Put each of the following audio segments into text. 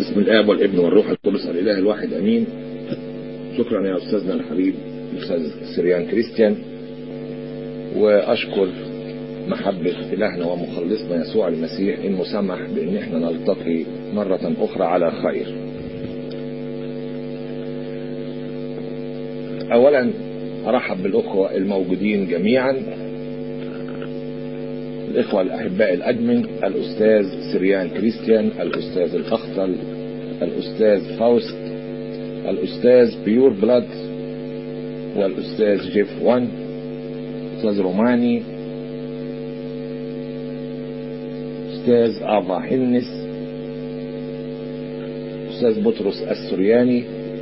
بسم الآب والابن والروح القدس الإله الواحد أمين شكرا يا أستاذنا الحبيب أستاذ سريان كريستيان وأشكر محبة إلهنا ومخلصنا يسوع المسيح إنه سمح بإن احنا نلتقي مرة أخرى على خير أولا أرحب بالأخوة الموجودين جميعا الإخوة الأحباء الأدمن الأستاذ سريان كريستيان الأستاذ الأخطل الأستاذ فاوست الأستاذ بيور بلاد والأستاذ جيف وان أستاذ روماني أستاذ أبا حنس أستاذ بطرس السرياني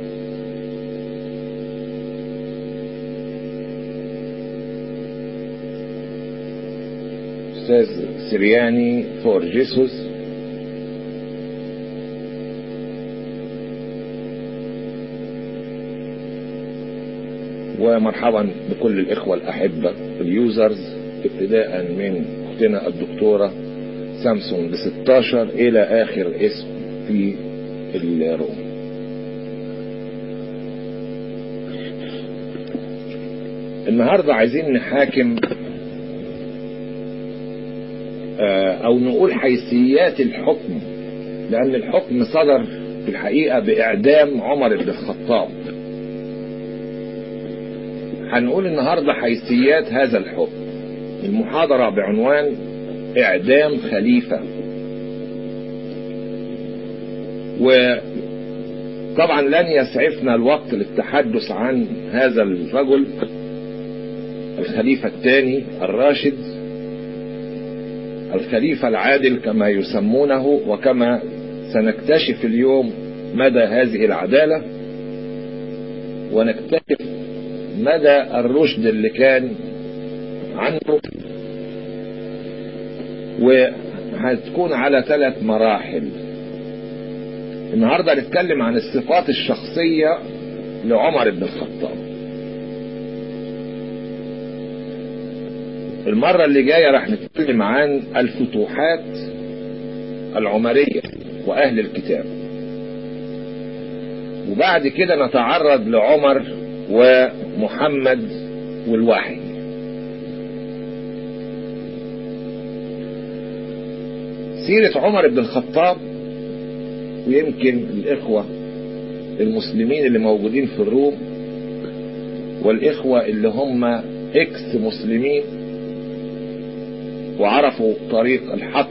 أستاذ سرياني فور جيسوس ومرحبا بكل الإخوة الأحبة اليوزرز ابتداء من أختنا الدكتورة سامسونج 16 إلى آخر اسم في الروم النهاردة عايزين نحاكم او نقول حيثيات الحكم لان الحكم صدر في الحقيقة باعدام عمر بن الخطاب هنقول النهاردة حيثيات هذا الحكم المحاضرة بعنوان اعدام خليفة وطبعا لن يسعفنا الوقت للتحدث عن هذا الرجل الخليفة الثاني الراشد الخليفة العادل كما يسمونه وكما سنكتشف اليوم مدى هذه العدالة ونكتشف مدى الرشد اللي كان عنده وهتكون على ثلاث مراحل النهاردة نتكلم عن الصفات الشخصية لعمر بن الخطاب المرة اللي جاية راح نتكلم عن الفتوحات العمرية وأهل الكتاب وبعد كده نتعرض لعمر ومحمد والوحي سيرة عمر بن الخطاب ويمكن الإخوة المسلمين اللي موجودين في الروم والإخوة اللي هم إكس مسلمين وعرفوا طريق الحق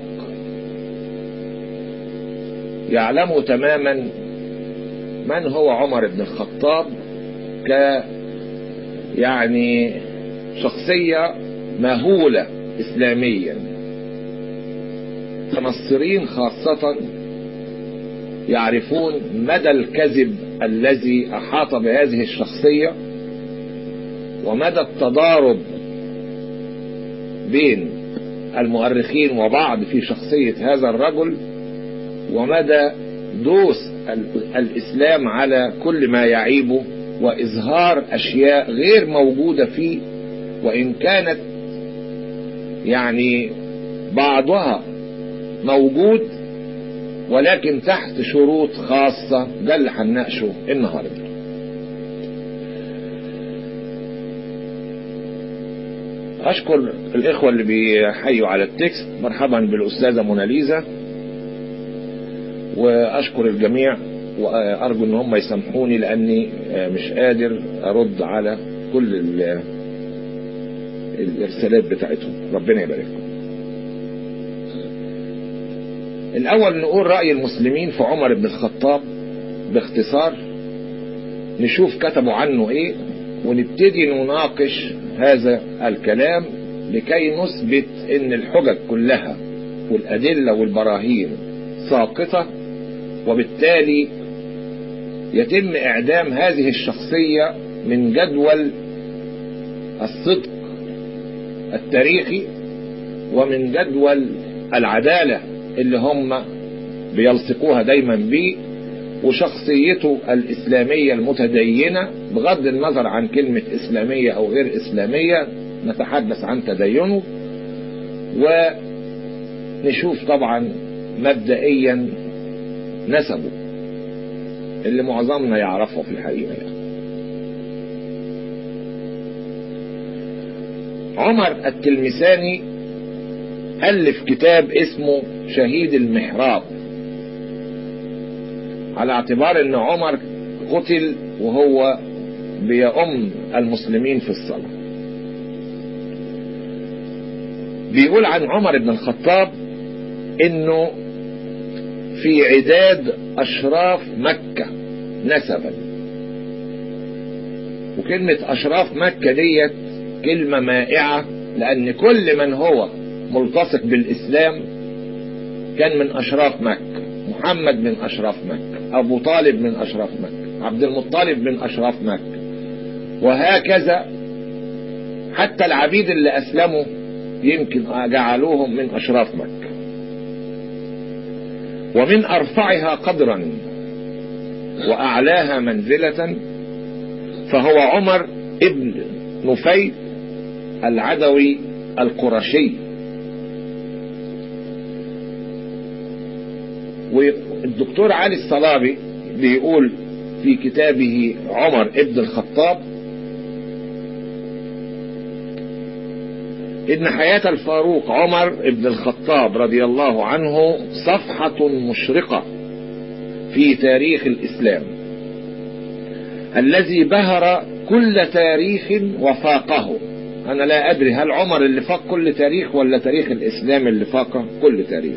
يعلموا تماما من هو عمر بن الخطاب ك يعني شخصية مهولة إسلاميا المتنصرين خاصة يعرفون مدى الكذب الذي أحاط بهذه الشخصية ومدى التضارب بين المؤرخين وبعض في شخصية هذا الرجل ومدى دوس الإسلام على كل ما يعيبه وإظهار أشياء غير موجودة فيه وإن كانت يعني بعضها موجود ولكن تحت شروط خاصة ده اللي هنناقشه النهارده أشكر الإخوة اللي بيحيوا على التكست مرحبا بالأستاذة موناليزا وأشكر الجميع وأرجو إن هم يسامحوني لأني مش قادر أرد على كل الإرسالات بتاعتهم ربنا يبارككم الأول نقول رأي المسلمين في عمر بن الخطاب باختصار نشوف كتبوا عنه إيه ونبتدي نناقش هذا الكلام لكي نثبت ان الحجج كلها والادله والبراهين ساقطه وبالتالي يتم اعدام هذه الشخصيه من جدول الصدق التاريخي ومن جدول العداله اللي هم بيلصقوها دايما بيه وشخصيته الإسلامية المتدينة بغض النظر عن كلمة إسلامية أو غير إسلامية نتحدث عن تدينه ونشوف طبعا مبدئيا نسبه اللي معظمنا يعرفه في الحقيقة يعني. عمر التلمساني ألف كتاب اسمه شهيد المحراب على اعتبار ان عمر قتل وهو بيؤم المسلمين في الصلاة بيقول عن عمر بن الخطاب انه في عداد اشراف مكة نسبا وكلمة اشراف مكة ديت كلمة مائعة لان كل من هو ملتصق بالاسلام كان من اشراف مكة محمد من اشراف مكة ابو طالب من اشراف مكة عبد المطلب من اشراف مكة وهكذا حتى العبيد اللي اسلموا يمكن جعلوهم من اشراف مكة ومن ارفعها قدرا واعلاها منزلة فهو عمر ابن نفيل العدوي القرشي والدكتور علي الصلابي بيقول في كتابه عمر ابن الخطاب إن حياة الفاروق عمر ابن الخطاب رضي الله عنه صفحة مشرقة في تاريخ الإسلام الذي بهر كل تاريخ وفاقه أنا لا أدري هل عمر اللي فاق كل تاريخ ولا تاريخ الإسلام اللي فاق كل تاريخ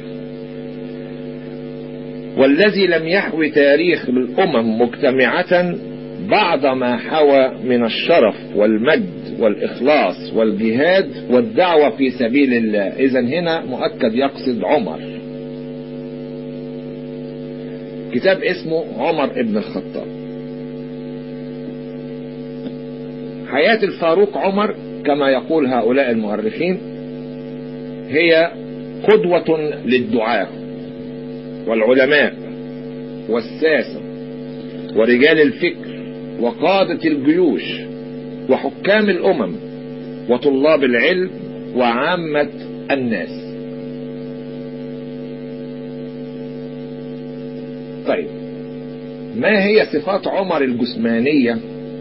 والذي لم يحوي تاريخ الأمم مجتمعة بعض ما حوى من الشرف والمجد والإخلاص والجهاد والدعوة في سبيل الله إذا هنا مؤكد يقصد عمر كتاب اسمه عمر ابن الخطاب حياة الفاروق عمر كما يقول هؤلاء المؤرخين هي قدوة للدعاة والعلماء والساسة ورجال الفكر وقادة الجيوش وحكام الأمم وطلاب العلم وعامة الناس طيب ما هي صفات عمر الجسمانية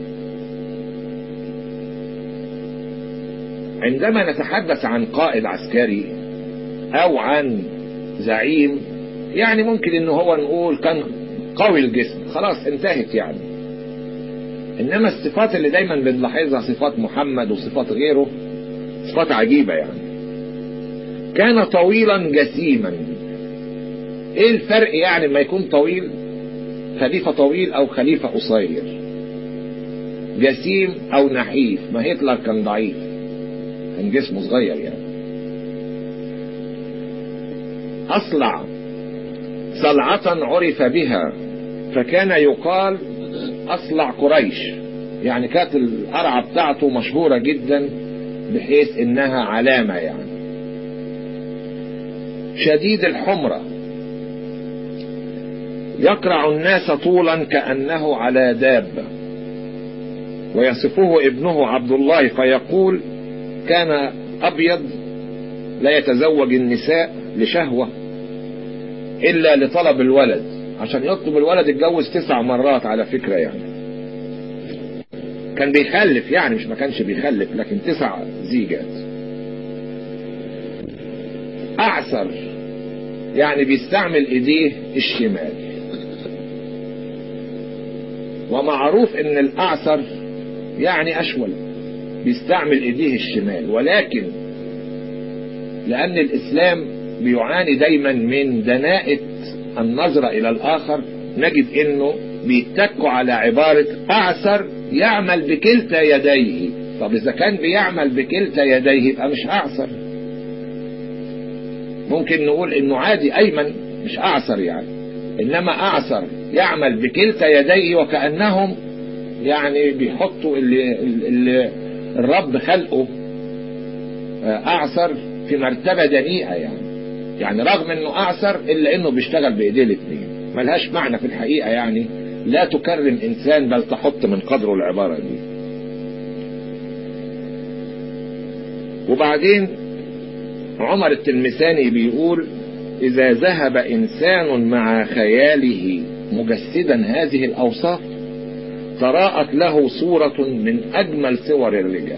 عندما نتحدث عن قائد عسكري او عن زعيم يعني ممكن ان هو نقول كان قوي الجسم خلاص انتهت يعني انما الصفات اللي دايما بنلاحظها صفات محمد وصفات غيره صفات عجيبة يعني كان طويلا جسيما ايه الفرق يعني ما يكون طويل خليفة طويل او خليفة قصير جسيم او نحيف ما هتلر كان ضعيف كان جسمه صغير يعني اصلع صلعة عرف بها فكان يقال اصلع قريش يعني كانت القرعة بتاعته مشهورة جدا بحيث انها علامة يعني شديد الحمرة يقرع الناس طولا كأنه على دابة ويصفه ابنه عبد الله فيقول كان أبيض لا يتزوج النساء لشهوة إلا لطلب الولد عشان يطلب الولد اتجوز تسع مرات على فكرة يعني كان بيخلف يعني مش ما كانش بيخلف لكن تسع زيجات أعسر يعني بيستعمل ايديه الشمال ومعروف ان الاعسر يعني اشول بيستعمل ايديه الشمال ولكن لان الاسلام بيعاني دايما من دناءة النظرة الى الاخر نجد انه بيتكوا على عبارة اعسر يعمل بكلتا يديه طب اذا كان بيعمل بكلتا يديه يبقى مش اعسر ممكن نقول انه عادي ايمن مش اعسر يعني انما اعسر يعمل بكلتا يديه وكأنهم يعني بيحطوا اللي, اللي الرب خلقه اعسر في مرتبة دنيئة يعني يعني رغم انه اعسر الا انه بيشتغل بايديه الاثنين ملهاش معنى في الحقيقة يعني لا تكرم انسان بل تحط من قدره العبارة دي وبعدين عمر التلمساني بيقول إذا ذهب إنسان مع خياله مجسدا هذه الأوصاف تراءت له صورة من أجمل صور الرجال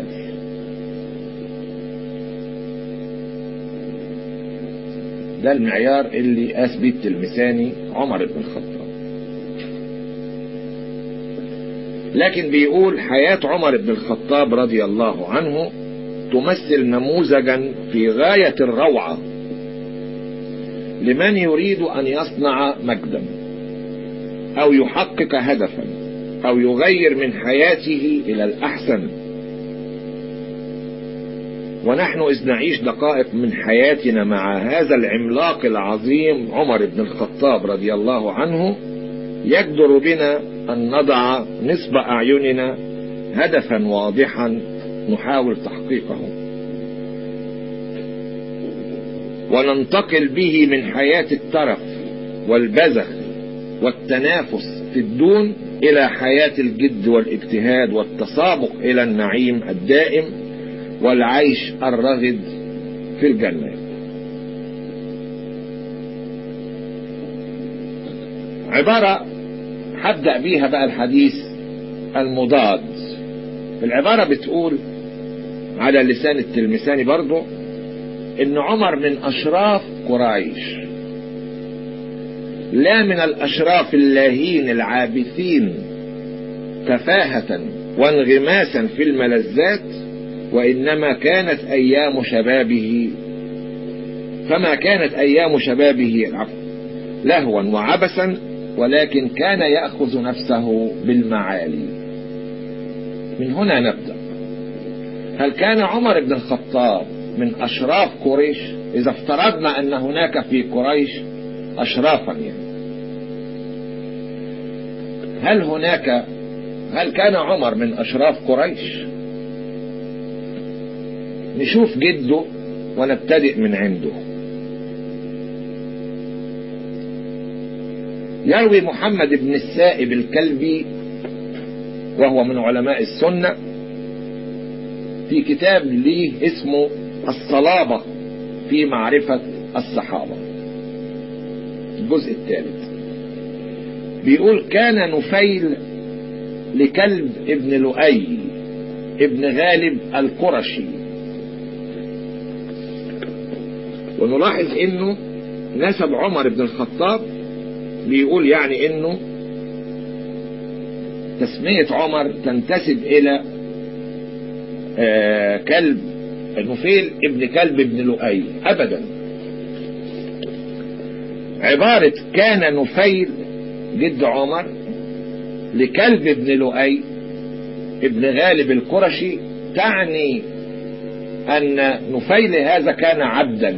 ده المعيار اللي قاس بيه التلمساني عمر بن الخطاب لكن بيقول حياة عمر بن الخطاب رضي الله عنه تمثل نموذجا في غاية الروعة لمن يريد أن يصنع مجدا أو يحقق هدفا أو يغير من حياته إلى الأحسن ونحن إذ نعيش دقائق من حياتنا مع هذا العملاق العظيم عمر بن الخطاب رضي الله عنه يجدر بنا أن نضع نصب أعيننا هدفا واضحا نحاول تحقيقه وننتقل به من حياة الترف والبذخ والتنافس في الدون إلى حياة الجد والاجتهاد والتسابق إلى النعيم الدائم والعيش الرغد في الجنة عبارة هبدأ بيها بقى الحديث المضاد العبارة بتقول على لسان التلمساني برضو ان عمر من اشراف قريش لا من الاشراف اللاهين العابثين تفاهة وانغماسا في الملذات وانما كانت ايام شبابه فما كانت ايام شبابه لهوا وعبثا ولكن كان يأخذ نفسه بالمعالي من هنا نبدأ هل كان عمر بن الخطاب من أشراف قريش إذا افترضنا أن هناك في قريش أشرافا يعني هل هناك هل كان عمر من أشراف قريش نشوف جده ونبتدئ من عنده يروي محمد بن السائب الكلبي وهو من علماء السنة في كتاب ليه اسمه الصلابة في معرفة الصحابة الجزء الثالث بيقول كان نفيل لكلب ابن لؤي ابن غالب القرشي ونلاحظ انه نسب عمر بن الخطاب بيقول يعني انه تسمية عمر تنتسب الى آه كلب نفيل ابن كلب ابن لؤي ابدا عبارة كان نفيل جد عمر لكلب ابن لؤي ابن غالب القرشي تعني ان نفيل هذا كان عبدا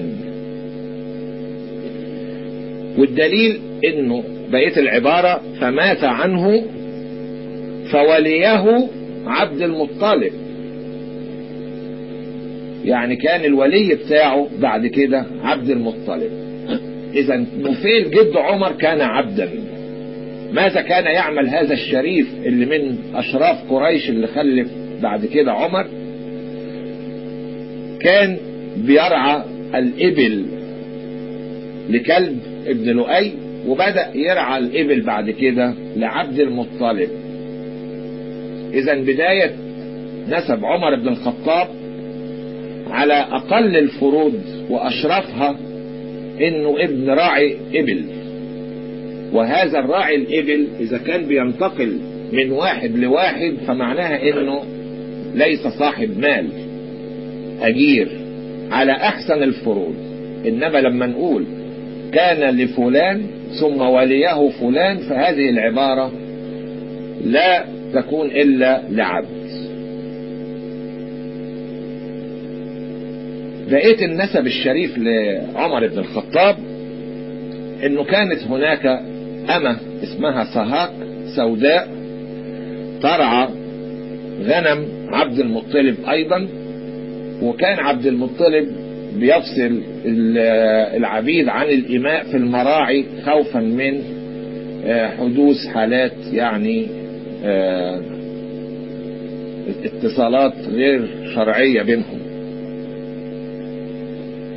والدليل انه بقية العبارة فمات عنه فوليه عبد المطلب يعني كان الولي بتاعه بعد كده عبد المطلب اذا نفيل جد عمر كان عبدا ماذا كان يعمل هذا الشريف اللي من اشراف قريش اللي خلف بعد كده عمر كان بيرعى الابل لكلب ابن لؤي وبدأ يرعى الإبل بعد كده لعبد المطلب إذا بداية نسب عمر بن الخطاب على أقل الفروض وأشرفها إنه ابن راعي إبل وهذا الراعي الإبل إذا كان بينتقل من واحد لواحد فمعناها إنه ليس صاحب مال أجير على أحسن الفروض إنما لما نقول كان لفلان ثم وليه فلان فهذه العبارة لا تكون إلا لعبد لقيت النسب الشريف لعمر بن الخطاب انه كانت هناك أمة اسمها سهاق سوداء ترعى غنم عبد المطلب أيضا وكان عبد المطلب بيفصل العبيد عن الإماء في المراعي خوفا من حدوث حالات يعني اتصالات غير شرعية بينهم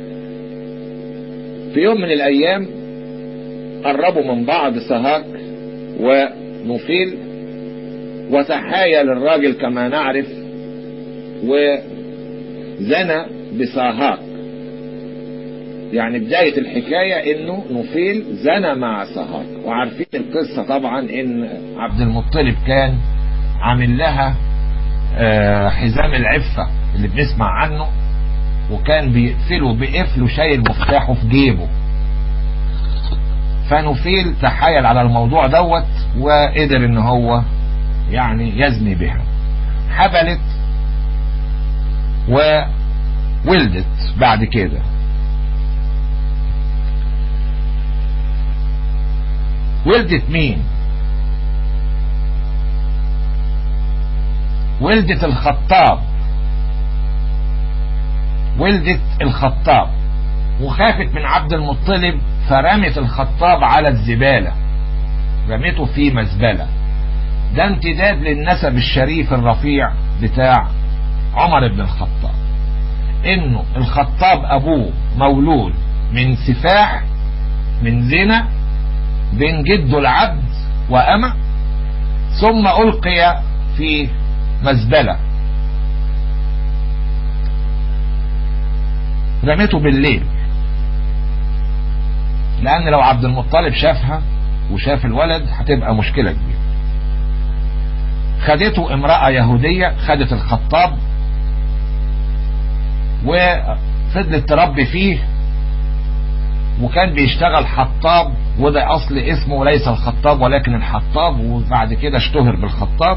في يوم من الأيام قربوا من بعض سهاك ونفيل وتحايل الراجل كما نعرف وزنى بصاهاك يعني بداية الحكاية انه نفيل زنى مع صهاك وعارفين القصة طبعا ان عبد المطلب كان عامل لها حزام العفة اللي بنسمع عنه وكان بيقفله بقفل وشايل مفتاحه في جيبه فنفيل تحايل على الموضوع دوت وقدر ان هو يعني يزني بها حبلت وولدت بعد كده ولدت مين ولدت الخطاب ولدت الخطاب وخافت من عبد المطلب فرمت الخطاب على الزبالة رمته في مزبلة ده امتداد للنسب الشريف الرفيع بتاع عمر بن الخطاب انه الخطاب ابوه مولود من سفاح من زنا بين جده العبد وأمة ثم ألقي في مزبلة رميته بالليل لأن لو عبد المطلب شافها وشاف الولد هتبقى مشكلة كبيرة خدته امرأة يهودية خدت الخطاب وفضلت تربي فيه وكان بيشتغل حطاب وده اصل اسمه ليس الخطاب ولكن الحطاب وبعد كده اشتهر بالخطاب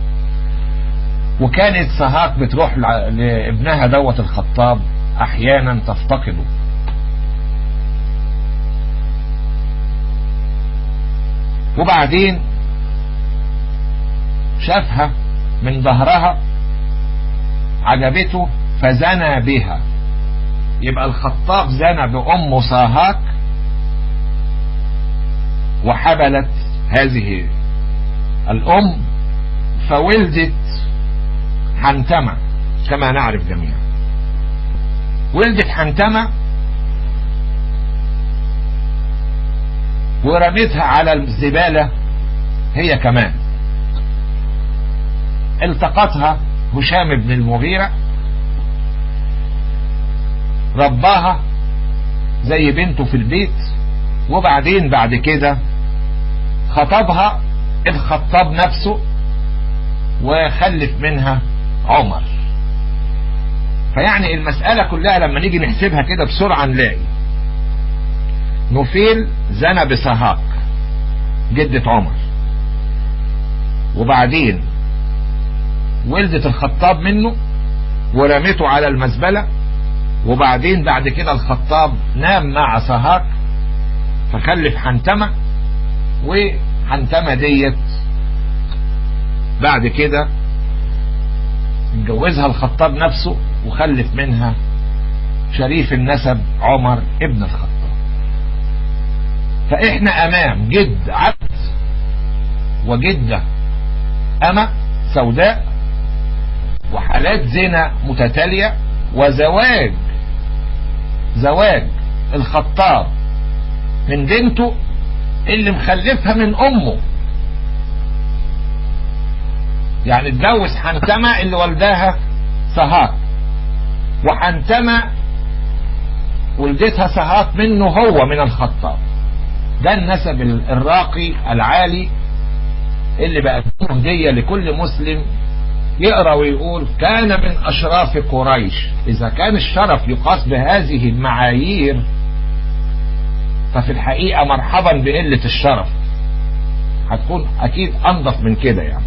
وكانت سهاك بتروح لابنها دوت الخطاب احيانا تفتقده وبعدين شافها من ظهرها عجبته فزنى بها يبقى الخطاب زنى بأم صاهاك وحبلت هذه الأم فولدت حنتمة كما نعرف جميعا ولدت حنتمة ورمتها على الزبالة هي كمان التقطها هشام بن المغيرة رباها زي بنته في البيت وبعدين بعد كده خطبها الخطاب نفسه وخلف منها عمر فيعني المسألة كلها لما نيجي نحسبها كده بسرعة نلاقي نفيل زنى بسهاك جدة عمر وبعدين ولدت الخطاب منه ورمته على المزبلة وبعدين بعد كده الخطاب نام مع سهاك فخلف حنتمة وحنتمة ديت بعد كده اتجوزها الخطاب نفسه وخلف منها شريف النسب عمر ابن الخطاب فاحنا امام جد عبد وجدة أمة سوداء وحالات زنا متتالية وزواج زواج الخطاب من بنته اللي مخلفها من امه يعني اتجوز حنتمة اللي والداها سهاك وحنتمة ولدتها سهاك منه هو من الخطاب ده النسب الراقي العالي اللي بقدمه هدية لكل مسلم يقرأ ويقول كان من أشراف قريش إذا كان الشرف يقاس بهذه المعايير ففي الحقيقة مرحبا بقلة الشرف هتكون أكيد أنظف من كده يعني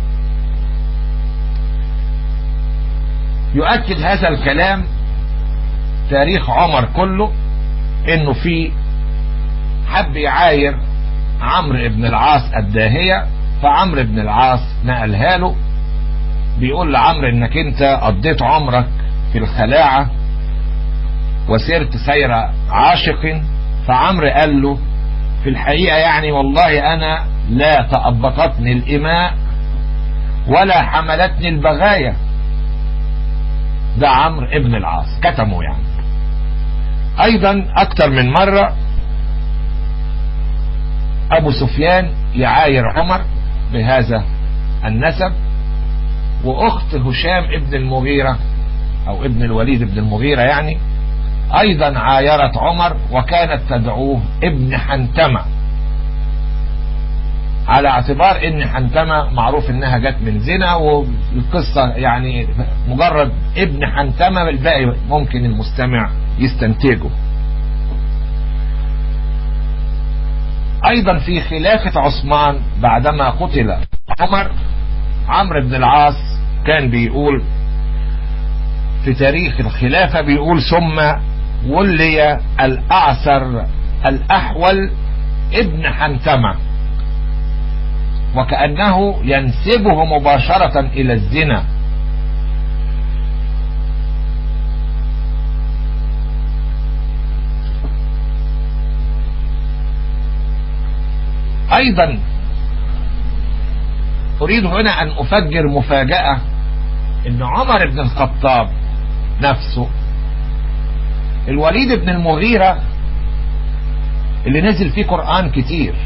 يؤكد هذا الكلام تاريخ عمر كله انه في حب يعاير عمرو بن العاص الداهية فعمرو بن العاص نقلها له بيقول لعمرو انك انت قضيت عمرك في الخلاعة وسرت سير عاشق فعمرو قال له في الحقيقة يعني والله انا لا تأبطتني الاماء ولا حملتني البغايا ده عمرو ابن العاص كتمه يعني ايضا اكتر من مرة ابو سفيان يعاير عمر بهذا النسب واخت هشام ابن المغيرة او ابن الوليد ابن المغيرة يعني ايضا عايرت عمر وكانت تدعوه ابن حنتمة على اعتبار ان حنتمة معروف انها جت من زنا والقصة يعني مجرد ابن حنتمة الباقي ممكن المستمع يستنتجه ايضا في خلافة عثمان بعدما قتل عمر عمرو بن العاص كان بيقول في تاريخ الخلافة بيقول ثم ولي الأعسر الأحول ابن حنتمة وكأنه ينسبه مباشرة إلى الزنا أيضا أريد هنا أن أفجر مفاجأة أن عمر بن الخطاب نفسه الوليد بن المغيرة اللي نزل فيه قرآن كتير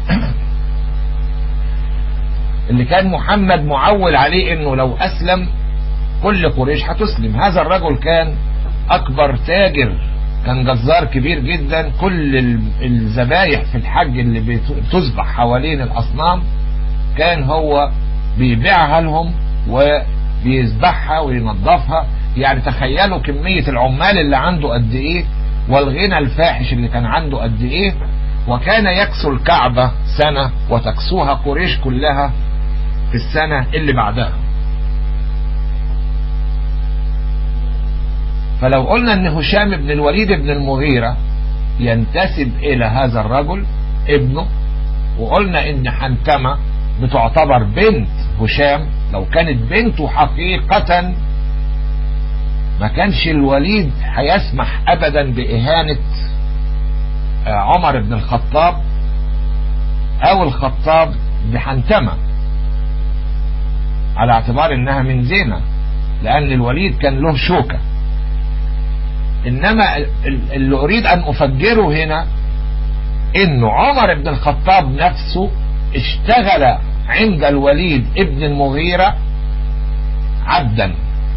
اللي كان محمد معول عليه انه لو اسلم كل قريش هتسلم هذا الرجل كان اكبر تاجر كان جزار كبير جدا كل الذبايح في الحج اللي بتذبح حوالين الاصنام كان هو بيبيعها لهم وبيذبحها وينظفها يعني تخيلوا كمية العمال اللي عنده قد ايه والغنى الفاحش اللي كان عنده قد ايه وكان يكسو الكعبة سنة وتكسوها قريش كلها في السنة اللي بعدها فلو قلنا ان هشام بن الوليد بن المغيرة ينتسب الى هذا الرجل ابنه وقلنا ان حنتمة بتعتبر بنت هشام لو كانت بنته حقيقة ما كانش الوليد هيسمح ابدا باهانة عمر بن الخطاب او الخطاب بحنتمة على اعتبار انها من زينة لان الوليد كان له شوكة انما اللي اريد ان افجره هنا انه عمر بن الخطاب نفسه اشتغل عند الوليد ابن المغيرة عبدا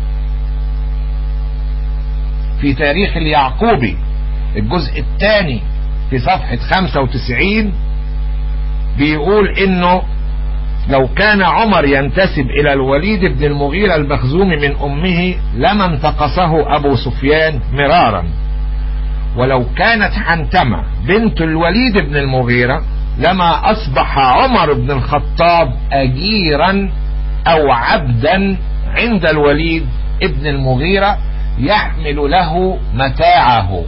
في تاريخ اليعقوبي الجزء الثاني في صفحة 95 بيقول انه لو كان عمر ينتسب الى الوليد بن المغيرة المخزوم من امه لما انتقصه ابو سفيان مرارا ولو كانت حنتمة بنت الوليد بن المغيرة لما اصبح عمر بن الخطاب اجيرا او عبدا عند الوليد ابن المغيرة يحمل له متاعه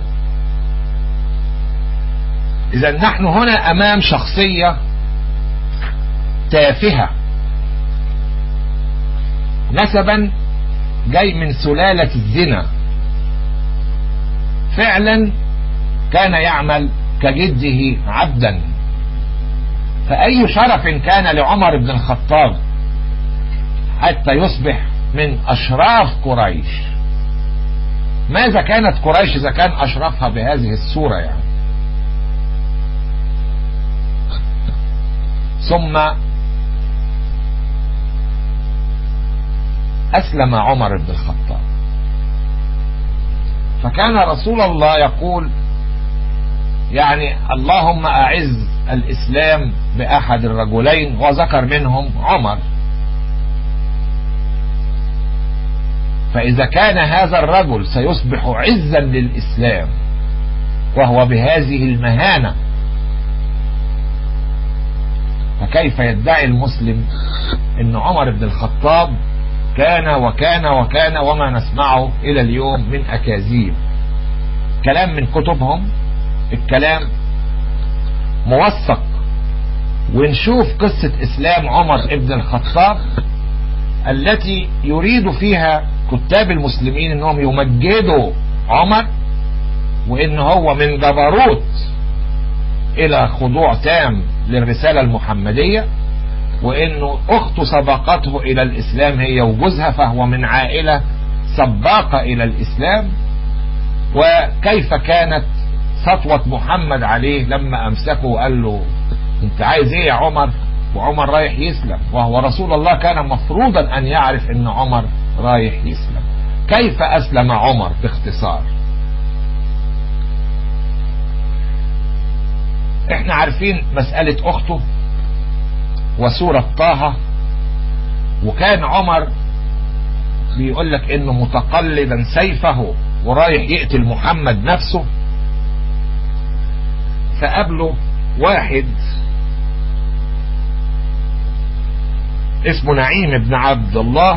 اذا نحن هنا امام شخصية تافهة نسبا جاي من سلالة الزنا فعلا كان يعمل كجده عبدا فأي شرف كان لعمر بن الخطاب حتى يصبح من أشراف قريش ماذا كانت قريش إذا كان أشرفها بهذه الصورة يعني ثم أسلم عمر بن الخطاب فكان رسول الله يقول يعني اللهم أعز الإسلام بأحد الرجلين وذكر منهم عمر فإذا كان هذا الرجل سيصبح عزا للإسلام وهو بهذه المهانة فكيف يدعي المسلم ان عمر بن الخطاب كان وكان وكان وما نسمعه الى اليوم من اكاذيب كلام من كتبهم الكلام موثق ونشوف قصة اسلام عمر بن الخطاب التي يريد فيها كتاب المسلمين انهم يمجدوا عمر وان هو من جبروت الى خضوع تام للرسالة المحمدية وانه اخته سبقته الى الاسلام هي وجوزها فهو من عائلة سباقة الى الاسلام وكيف كانت سطوة محمد عليه لما امسكه وقال له انت عايز ايه يا عمر وعمر رايح يسلم وهو رسول الله كان مفروضا ان يعرف ان عمر رايح يسلم كيف اسلم عمر باختصار احنا عارفين مسألة اخته وسورة طه وكان عمر بيقول لك انه متقلدا سيفه ورايح يقتل محمد نفسه فقابله واحد اسمه نعيم بن عبد الله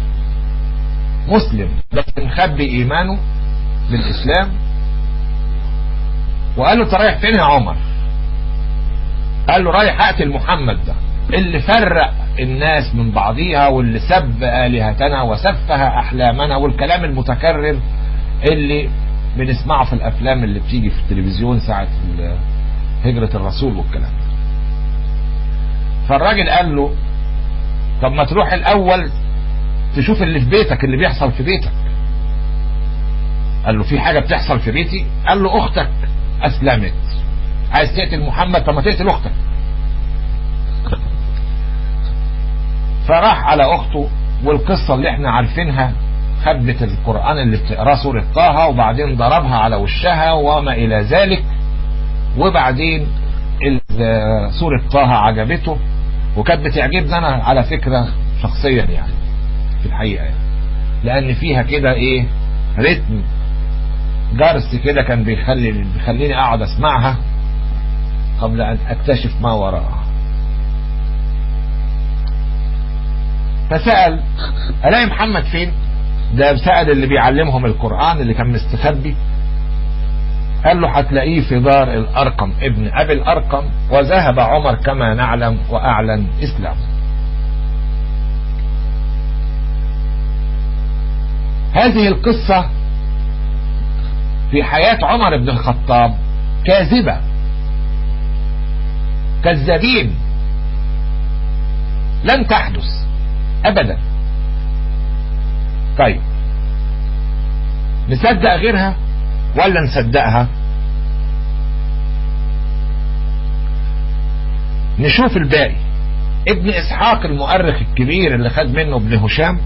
مسلم بس مخبي ايمانه بالاسلام وقال له انت رايح فين يا عمر قال له رايح اقتل محمد ده اللي فرق الناس من بعضيها واللي سب آلهتنا وسفه أحلامنا والكلام المتكرر اللي بنسمعه في الأفلام اللي بتيجي في التلفزيون ساعة هجرة الرسول والكلام ده فالراجل قال له طب ما تروح الأول تشوف اللي في بيتك اللي بيحصل في بيتك قال له في حاجة بتحصل في بيتي قال له أختك أسلمت عايز تقتل محمد طب ما تقتل أختك فراح على اخته والقصة اللي احنا عارفينها خبت القرآن اللي بتقراه سورة طه وبعدين ضربها على وشها وما الى ذلك وبعدين سورة طه عجبته وكانت بتعجبني انا على فكرة شخصيا يعني في الحقيقة يعني لان فيها كده ايه رتم جرس كده كان بيخلي بيخليني اقعد اسمعها قبل ان اكتشف ما وراءها فسأل الاقي محمد فين ده سأل اللي بيعلمهم القرآن اللي كان مستخبي قال له هتلاقيه في دار الأرقم ابن أبي الأرقم وذهب عمر كما نعلم وأعلن إسلامه هذه القصة في حياة عمر بن الخطاب كاذبة كذابين لن تحدث ابدا طيب نصدق غيرها ولا نصدقها نشوف الباقي ابن اسحاق المؤرخ الكبير اللي خد منه ابن هشام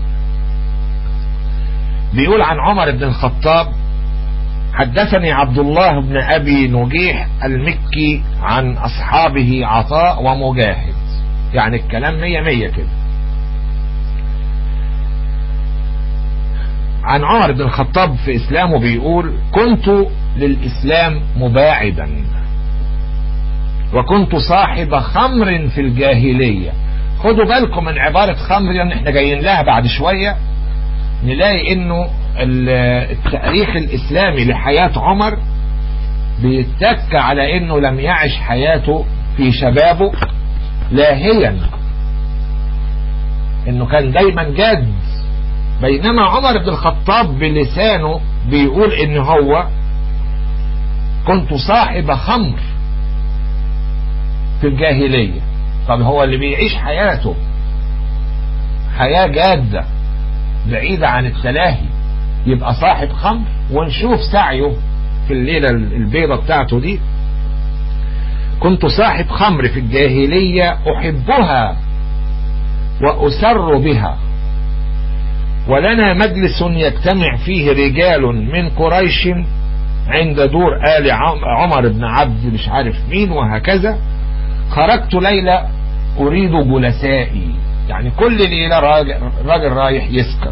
بيقول عن عمر بن الخطاب حدثني عبد الله بن ابي نجيح المكي عن اصحابه عطاء ومجاهد يعني الكلام مية مية كده عن عمر بن الخطاب في اسلامه بيقول كنت للاسلام مباعدا وكنت صاحب خمر في الجاهلية خدوا بالكم من عبارة خمر لان احنا جايين لها بعد شوية نلاقي انه التاريخ الاسلامي لحياة عمر بيتك على انه لم يعش حياته في شبابه لاهيا انه كان دايما جاد بينما عمر بن الخطاب بلسانه بيقول ان هو كنت صاحب خمر في الجاهلية طب هو اللي بيعيش حياته حياة جادة بعيدة عن التلاهي يبقى صاحب خمر ونشوف سعيه في الليلة البيضة بتاعته دي كنت صاحب خمر في الجاهلية أحبها وأسر بها ولنا مجلس يجتمع فيه رجال من قريش عند دور آل عمر بن عبد مش عارف مين وهكذا خرجت ليلة أريد جلسائي يعني كل ليلة راجل, راجل رايح يسكر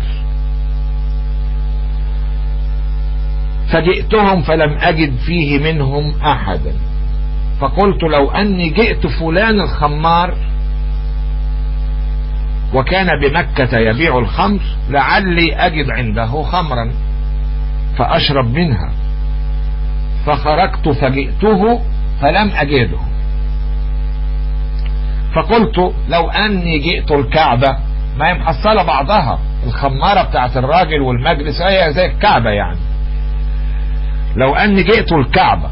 فجئتهم فلم أجد فيه منهم أحدا فقلت لو أني جئت فلان الخمار وكان بمكة يبيع الخمر لعلي أجد عنده خمرا فأشرب منها فخرجت فجئته فلم أجده فقلت لو أني جئت الكعبة ما هي محصلة بعضها الخمارة بتاعت الراجل والمجلس هي زي الكعبة يعني لو أني جئت الكعبة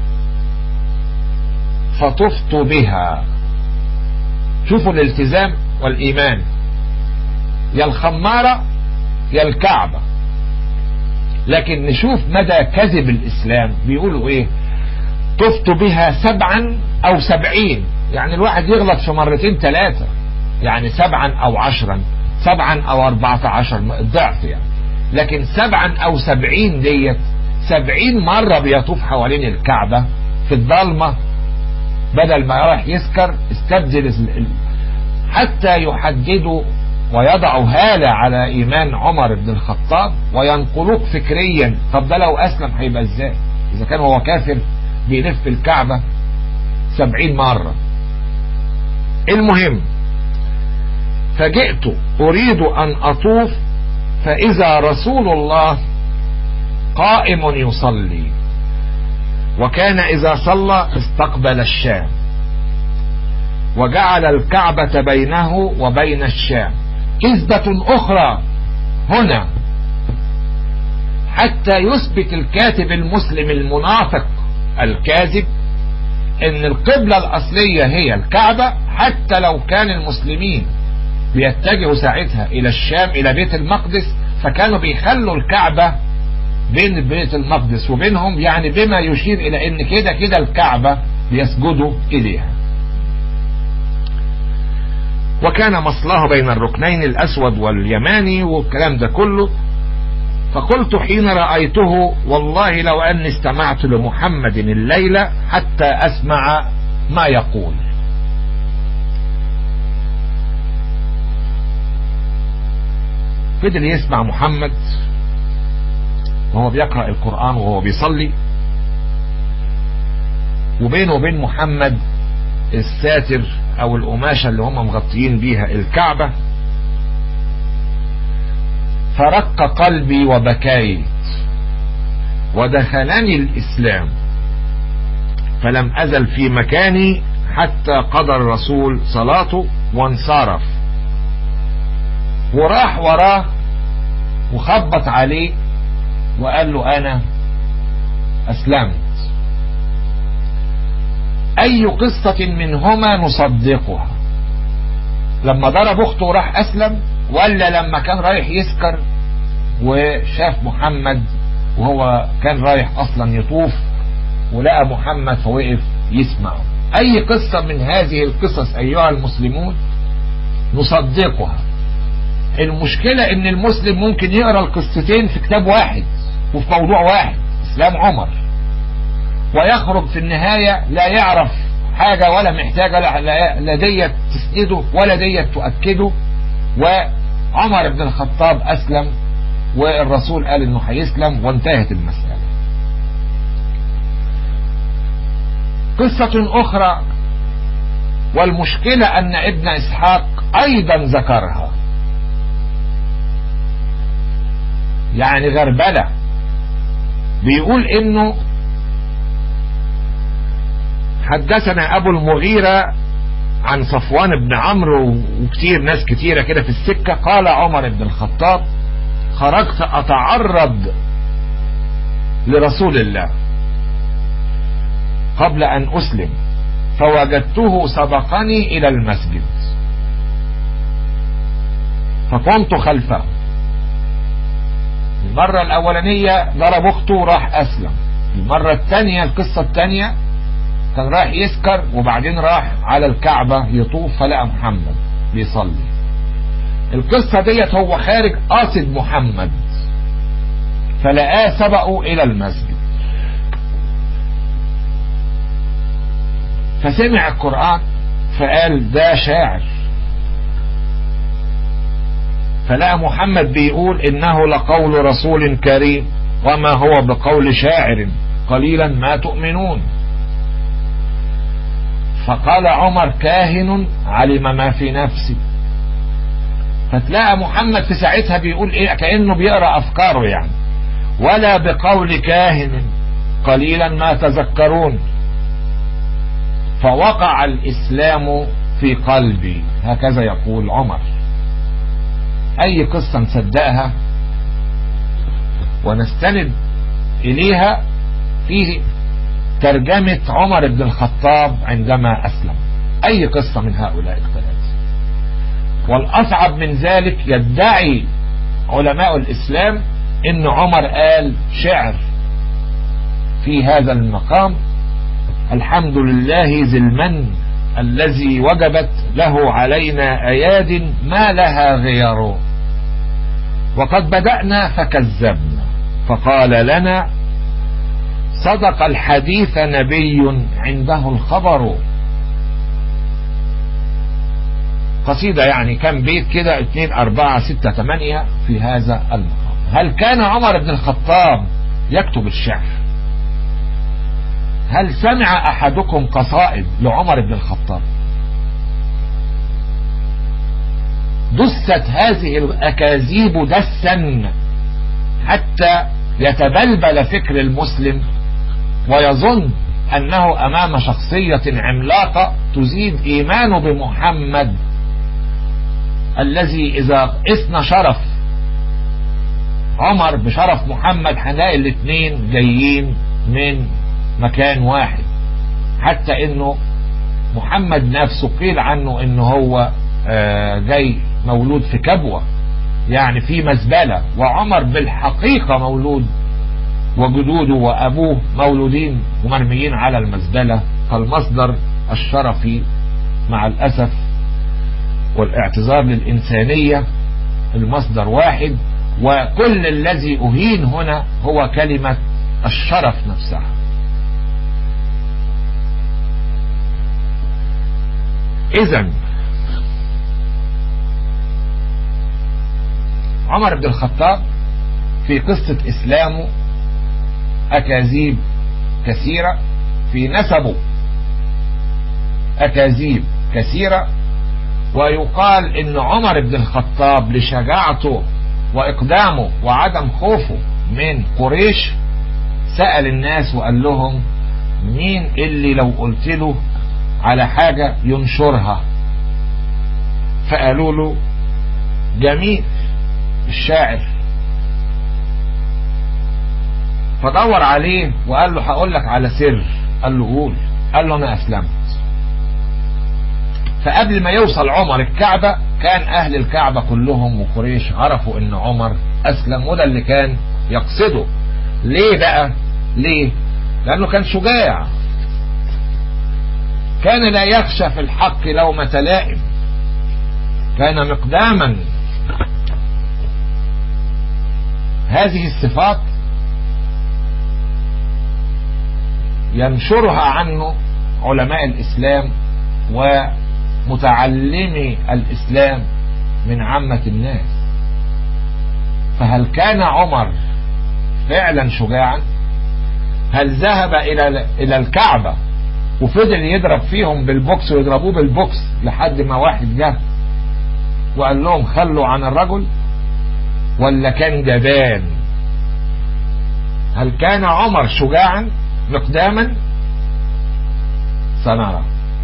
فطفت بها شوفوا الالتزام والإيمان يا الخمارة يا الكعبة لكن نشوف مدى كذب الإسلام بيقولوا إيه طفت بها سبعا أو سبعين يعني الواحد يغلط في مرتين ثلاثة يعني سبعا او عشرا سبعا او اربعة عشر ضعف يعني لكن سبعا او سبعين ديت سبعين مرة بيطوف حوالين الكعبة في الضلمة بدل ما راح يسكر استبدل حتى يحددوا ويضعوا هالة على ايمان عمر بن الخطاب وينقلوك فكريا طب ده لو اسلم هيبقى ازاي اذا كان هو كافر بيلف الكعبة سبعين مرة المهم فجئت اريد ان اطوف فاذا رسول الله قائم يصلي وكان اذا صلى استقبل الشام وجعل الكعبة بينه وبين الشام كذبة اخرى هنا حتى يثبت الكاتب المسلم المنافق الكاذب ان القبلة الاصلية هي الكعبة حتى لو كان المسلمين بيتجهوا ساعتها الى الشام الى بيت المقدس فكانوا بيخلوا الكعبة بين بيت المقدس وبينهم يعني بما يشير الى ان كده كده الكعبة بيسجدوا اليها وكان مصلاه بين الركنين الاسود واليماني والكلام ده كله فقلت حين رأيته والله لو أني استمعت لمحمد الليلة حتى أسمع ما يقول فضل يسمع محمد وهو بيقرأ القرآن وهو بيصلي وبينه وبين محمد الساتر او القماشة اللي هم مغطيين بيها الكعبة فرق قلبي وبكيت ودخلني الإسلام فلم أزل في مكاني حتى قضى الرسول صلاته وانصرف وراح وراه وخبط عليه وقال له أنا أسلمت أي قصة منهما نصدقها لما ضرب أخته وراح أسلم ولا لما كان رايح يسكر وشاف محمد وهو كان رايح اصلا يطوف ولقى محمد فوقف يسمعه اي قصة من هذه القصص ايها المسلمون نصدقها المشكلة ان المسلم ممكن يقرأ القصتين في كتاب واحد وفي موضوع واحد اسلام عمر ويخرج في النهاية لا يعرف حاجة ولا محتاجة لا ديت تسنده ولا ديت تؤكده وعمر بن الخطاب أسلم والرسول قال انه هيسلم وانتهت المسألة قصة أخرى والمشكلة أن ابن إسحاق أيضا ذكرها يعني غربلة بيقول إنه حدثنا أبو المغيرة عن صفوان بن عمرو وكتير ناس كتيرة كده في السكة قال عمر بن الخطاب خرجت أتعرض لرسول الله قبل أن أسلم فوجدته سبقني إلى المسجد فكنت خلفه المرة الأولانية ضرب أخته وراح أسلم المرة الثانية القصة الثانية كان رايح يسكر وبعدين راح على الكعبة يطوف فلقى محمد بيصلي القصة ديت هو خارج قاصد محمد فلقاه سبقه الى المسجد فسمع القرآن فقال ده شاعر فلقى محمد بيقول انه لقول رسول كريم وما هو بقول شاعر قليلا ما تؤمنون فقال عمر كاهن علم ما في نفسي فتلاقى محمد في ساعتها بيقول ايه كأنه بيقرأ افكاره يعني ولا بقول كاهن قليلا ما تذكرون فوقع الاسلام في قلبي هكذا يقول عمر اي قصة نصدقها ونستند اليها في ترجمة عمر بن الخطاب عندما اسلم اي قصة من هؤلاء الثلاثة والأصعب من ذلك يدعي علماء الإسلام إن عمر قال شعر في هذا المقام الحمد لله ذي المن الذي وجبت له علينا أياد ما لها غير وقد بدأنا فكذبنا فقال لنا صدق الحديث نبي عنده الخبر قصيدة يعني كم بيت كده اتنين اربعة ستة تمانية في هذا المقام هل كان عمر بن الخطاب يكتب الشعر هل سمع احدكم قصائد لعمر بن الخطاب دست هذه الاكاذيب دسا حتى يتبلبل فكر المسلم ويظن انه امام شخصية عملاقة تزيد ايمانه بمحمد الذي اذا اثنى شرف عمر بشرف محمد هنلاقي الاثنين جايين من مكان واحد حتى انه محمد نفسه قيل عنه انه هو جاي مولود في كبوة يعني في مزبلة وعمر بالحقيقة مولود وجدوده وابوه مولودين ومرميين على المزبلة فالمصدر الشرفي مع الاسف والاعتذار للانسانية المصدر واحد وكل الذي اهين هنا هو كلمة الشرف نفسها اذا عمر بن الخطاب في قصة اسلامه اكاذيب كثيرة في نسبه اكاذيب كثيرة ويقال ان عمر بن الخطاب لشجاعته واقدامه وعدم خوفه من قريش سأل الناس وقال لهم مين اللي لو قلت له على حاجة ينشرها فقالوا له جميل الشاعر فدور عليه وقال له هقول لك على سر قال له قول قال له انا اسلمت فقبل ما يوصل عمر الكعبة كان اهل الكعبة كلهم وقريش عرفوا ان عمر اسلم وده اللي كان يقصده ليه بقى ليه لانه كان شجاع كان لا يخشى في الحق لومة لائم كان مقداما هذه الصفات ينشرها عنه علماء الإسلام ومتعلمي الإسلام من عامة الناس فهل كان عمر فعلا شجاعا هل ذهب إلى إلى الكعبة وفضل يضرب فيهم بالبوكس ويضربوه بالبوكس لحد ما واحد جه وقال لهم خلوا عن الرجل ولا كان جبان هل كان عمر شجاعا مقداما سنرى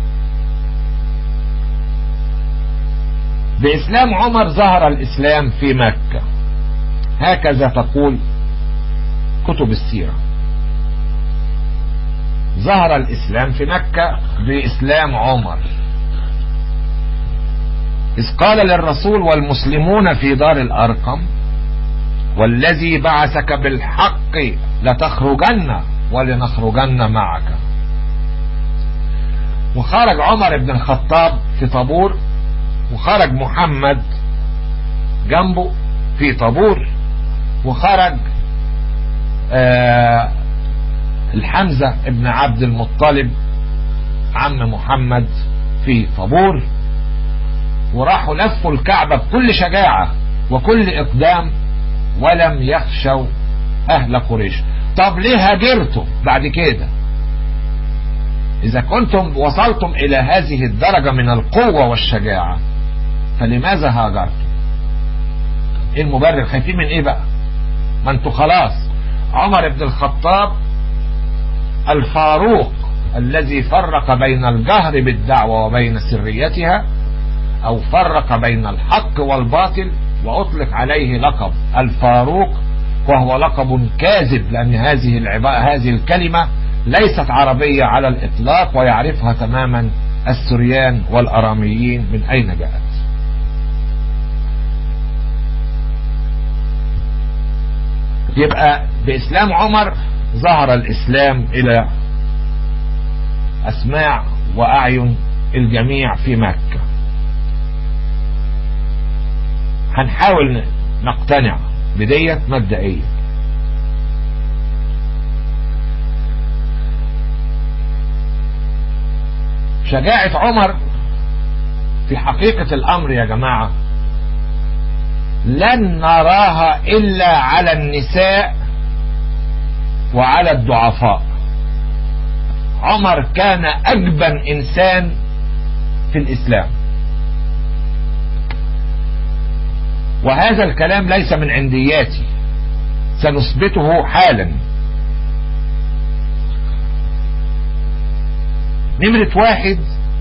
بإسلام عمر ظهر الإسلام في مكة هكذا تقول كتب السيرة ظهر الإسلام في مكة بإسلام عمر إذ قال للرسول والمسلمون في دار الأرقم والذي بعثك بالحق لتخرجن ولنخرجن معك وخرج عمر بن الخطاب في طابور وخرج محمد جنبه في طابور وخرج آه الحمزة ابن عبد المطلب عم محمد في طابور وراحوا لفوا الكعبة بكل شجاعة وكل إقدام ولم يخشوا أهل قريش طب ليه هاجرتم بعد كده إذا كنتم وصلتم إلى هذه الدرجة من القوة والشجاعة فلماذا هاجرتم ايه المبرر خايفين من ايه بقى ما انتوا خلاص عمر بن الخطاب الفاروق الذي فرق بين الجهر بالدعوة وبين سريتها او فرق بين الحق والباطل واطلق عليه لقب الفاروق وهو لقب كاذب لان هذه العباء هذه الكلمة ليست عربية على الاطلاق ويعرفها تماما السريان والاراميين من اين جاءت يبقى باسلام عمر ظهر الاسلام الى اسماع واعين الجميع في مكة هنحاول نقتنع بديت مبدئيا شجاعة عمر في حقيقة الأمر يا جماعة لن نراها إلا على النساء وعلى الضعفاء عمر كان أجبن إنسان في الإسلام وهذا الكلام ليس من عندياتي سنثبته حالا نمرة واحد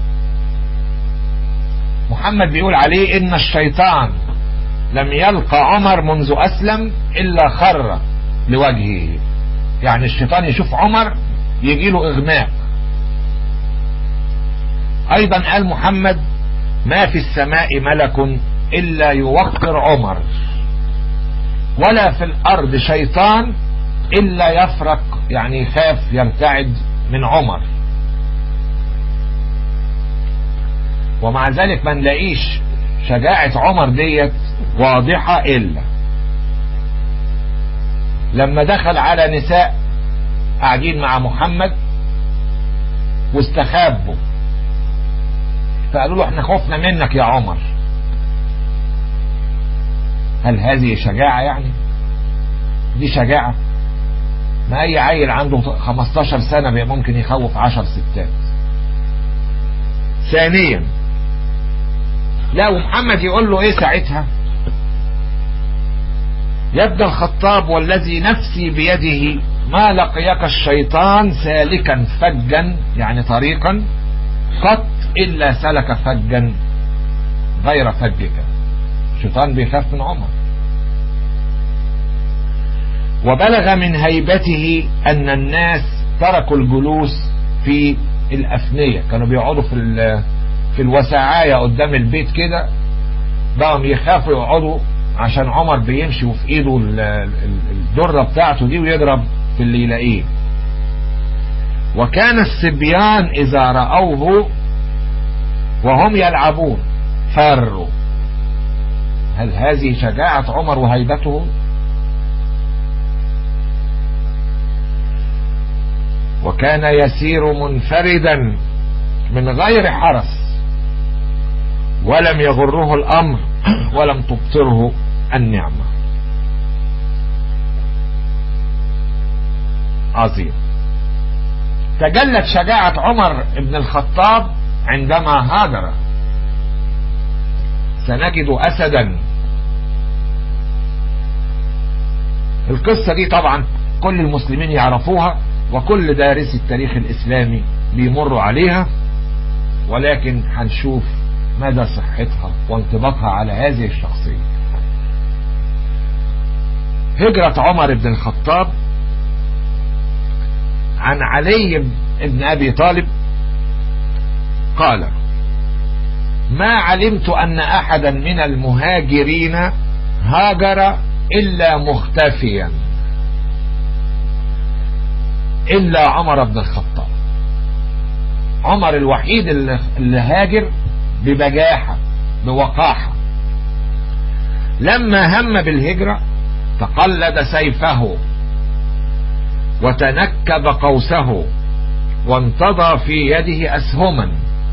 محمد بيقول عليه إن الشيطان لم يلقى عمر منذ أسلم إلا خر لوجهه يعني الشيطان يشوف عمر يجي له إغماء أيضا قال محمد ما في السماء ملك إلا يوقر عمر ولا في الأرض شيطان إلا يفرق يعني يخاف يرتعد من عمر ومع ذلك ما نلاقيش شجاعة عمر ديت واضحة إلا لما دخل على نساء قاعدين مع محمد واستخابوا فقالوا له احنا خفنا منك يا عمر هل هذه شجاعة يعني دي شجاعة ما اي عيل عنده 15 سنة ممكن يخوف 10 ستات ثانيا لا ومحمد يقول له ايه ساعتها يا ابن الخطاب والذي نفسي بيده ما لقيك الشيطان سالكا فجا يعني طريقا قط إلا سلك فجا غير فجك الشيطان بيخاف من عمر وبلغ من هيبته أن الناس تركوا الجلوس في الأفنية كانوا بيقعدوا في في الوسعاية قدام البيت كده بقوا يخافوا يقعدوا عشان عمر بيمشي وفي ايده الدرة بتاعته دي ويضرب في اللي يلاقيه وكان الصبيان إذا رأوه وهم يلعبون فروا هل هذه شجاعة عمر وهيبته وكان يسير منفردا من غير حرس ولم يغره الأمر ولم تبطره النعمة عظيم تجلت شجاعة عمر بن الخطاب عندما هاجر سنجد أسدا القصة دي طبعا كل المسلمين يعرفوها وكل دارسي التاريخ الإسلامي بيمروا عليها ولكن هنشوف مدى صحتها وانطباقها على هذه الشخصية هجرة عمر بن الخطاب عن علي بن أبي طالب قال ما علمت أن أحدا من المهاجرين هاجر إلا مختفيا إلا عمر بن الخطاب عمر الوحيد اللي هاجر ببجاحة بوقاحة لما هم بالهجرة تقلد سيفه وتنكب قوسه وانتضى في يده أسهما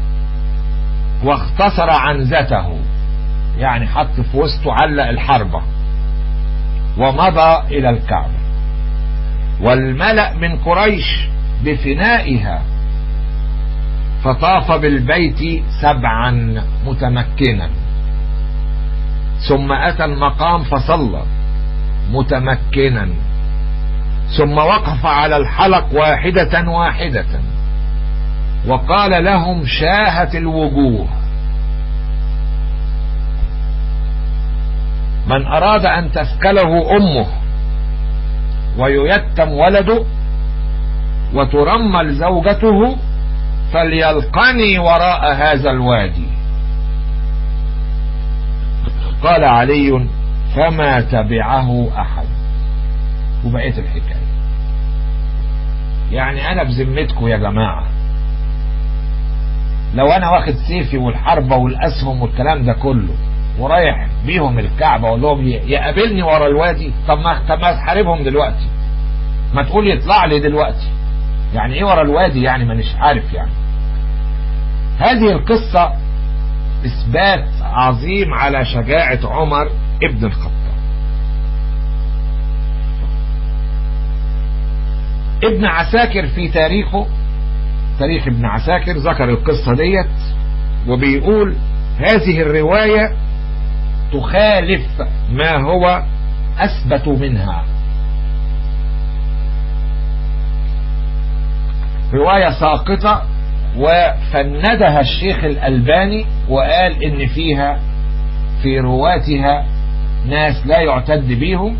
واختصر عنزته يعني حط في وسطه علق الحربة ومضى إلى الكعبة والملأ من قريش بفنائها فطاف بالبيت سبعا متمكنا ثم أتى المقام فصلى متمكنا ثم وقف على الحلق واحدة واحدة وقال لهم شاهت الوجوه من أراد أن تثكله أمه وييتم ولده وترمل زوجته فليلقني وراء هذا الوادي قال علي فما تبعه أحد وبقيت الحكاية يعني أنا بذمتكم يا جماعة لو انا واخد سيفي والحربة والاسهم والكلام ده كله ورايح بيهم الكعبة اقول لهم يقابلني ورا الوادي طب ما طب ما تحاربهم دلوقتي ما تقول يطلع لي دلوقتي يعني ايه ورا الوادي يعني مانيش عارف يعني هذه القصة اثبات عظيم على شجاعة عمر ابن الخطاب ابن عساكر في تاريخه تاريخ ابن عساكر ذكر القصة ديت وبيقول هذه الرواية تخالف ما هو أثبت منها رواية ساقطة وفندها الشيخ الألباني وقال إن فيها في رواتها ناس لا يعتد بيهم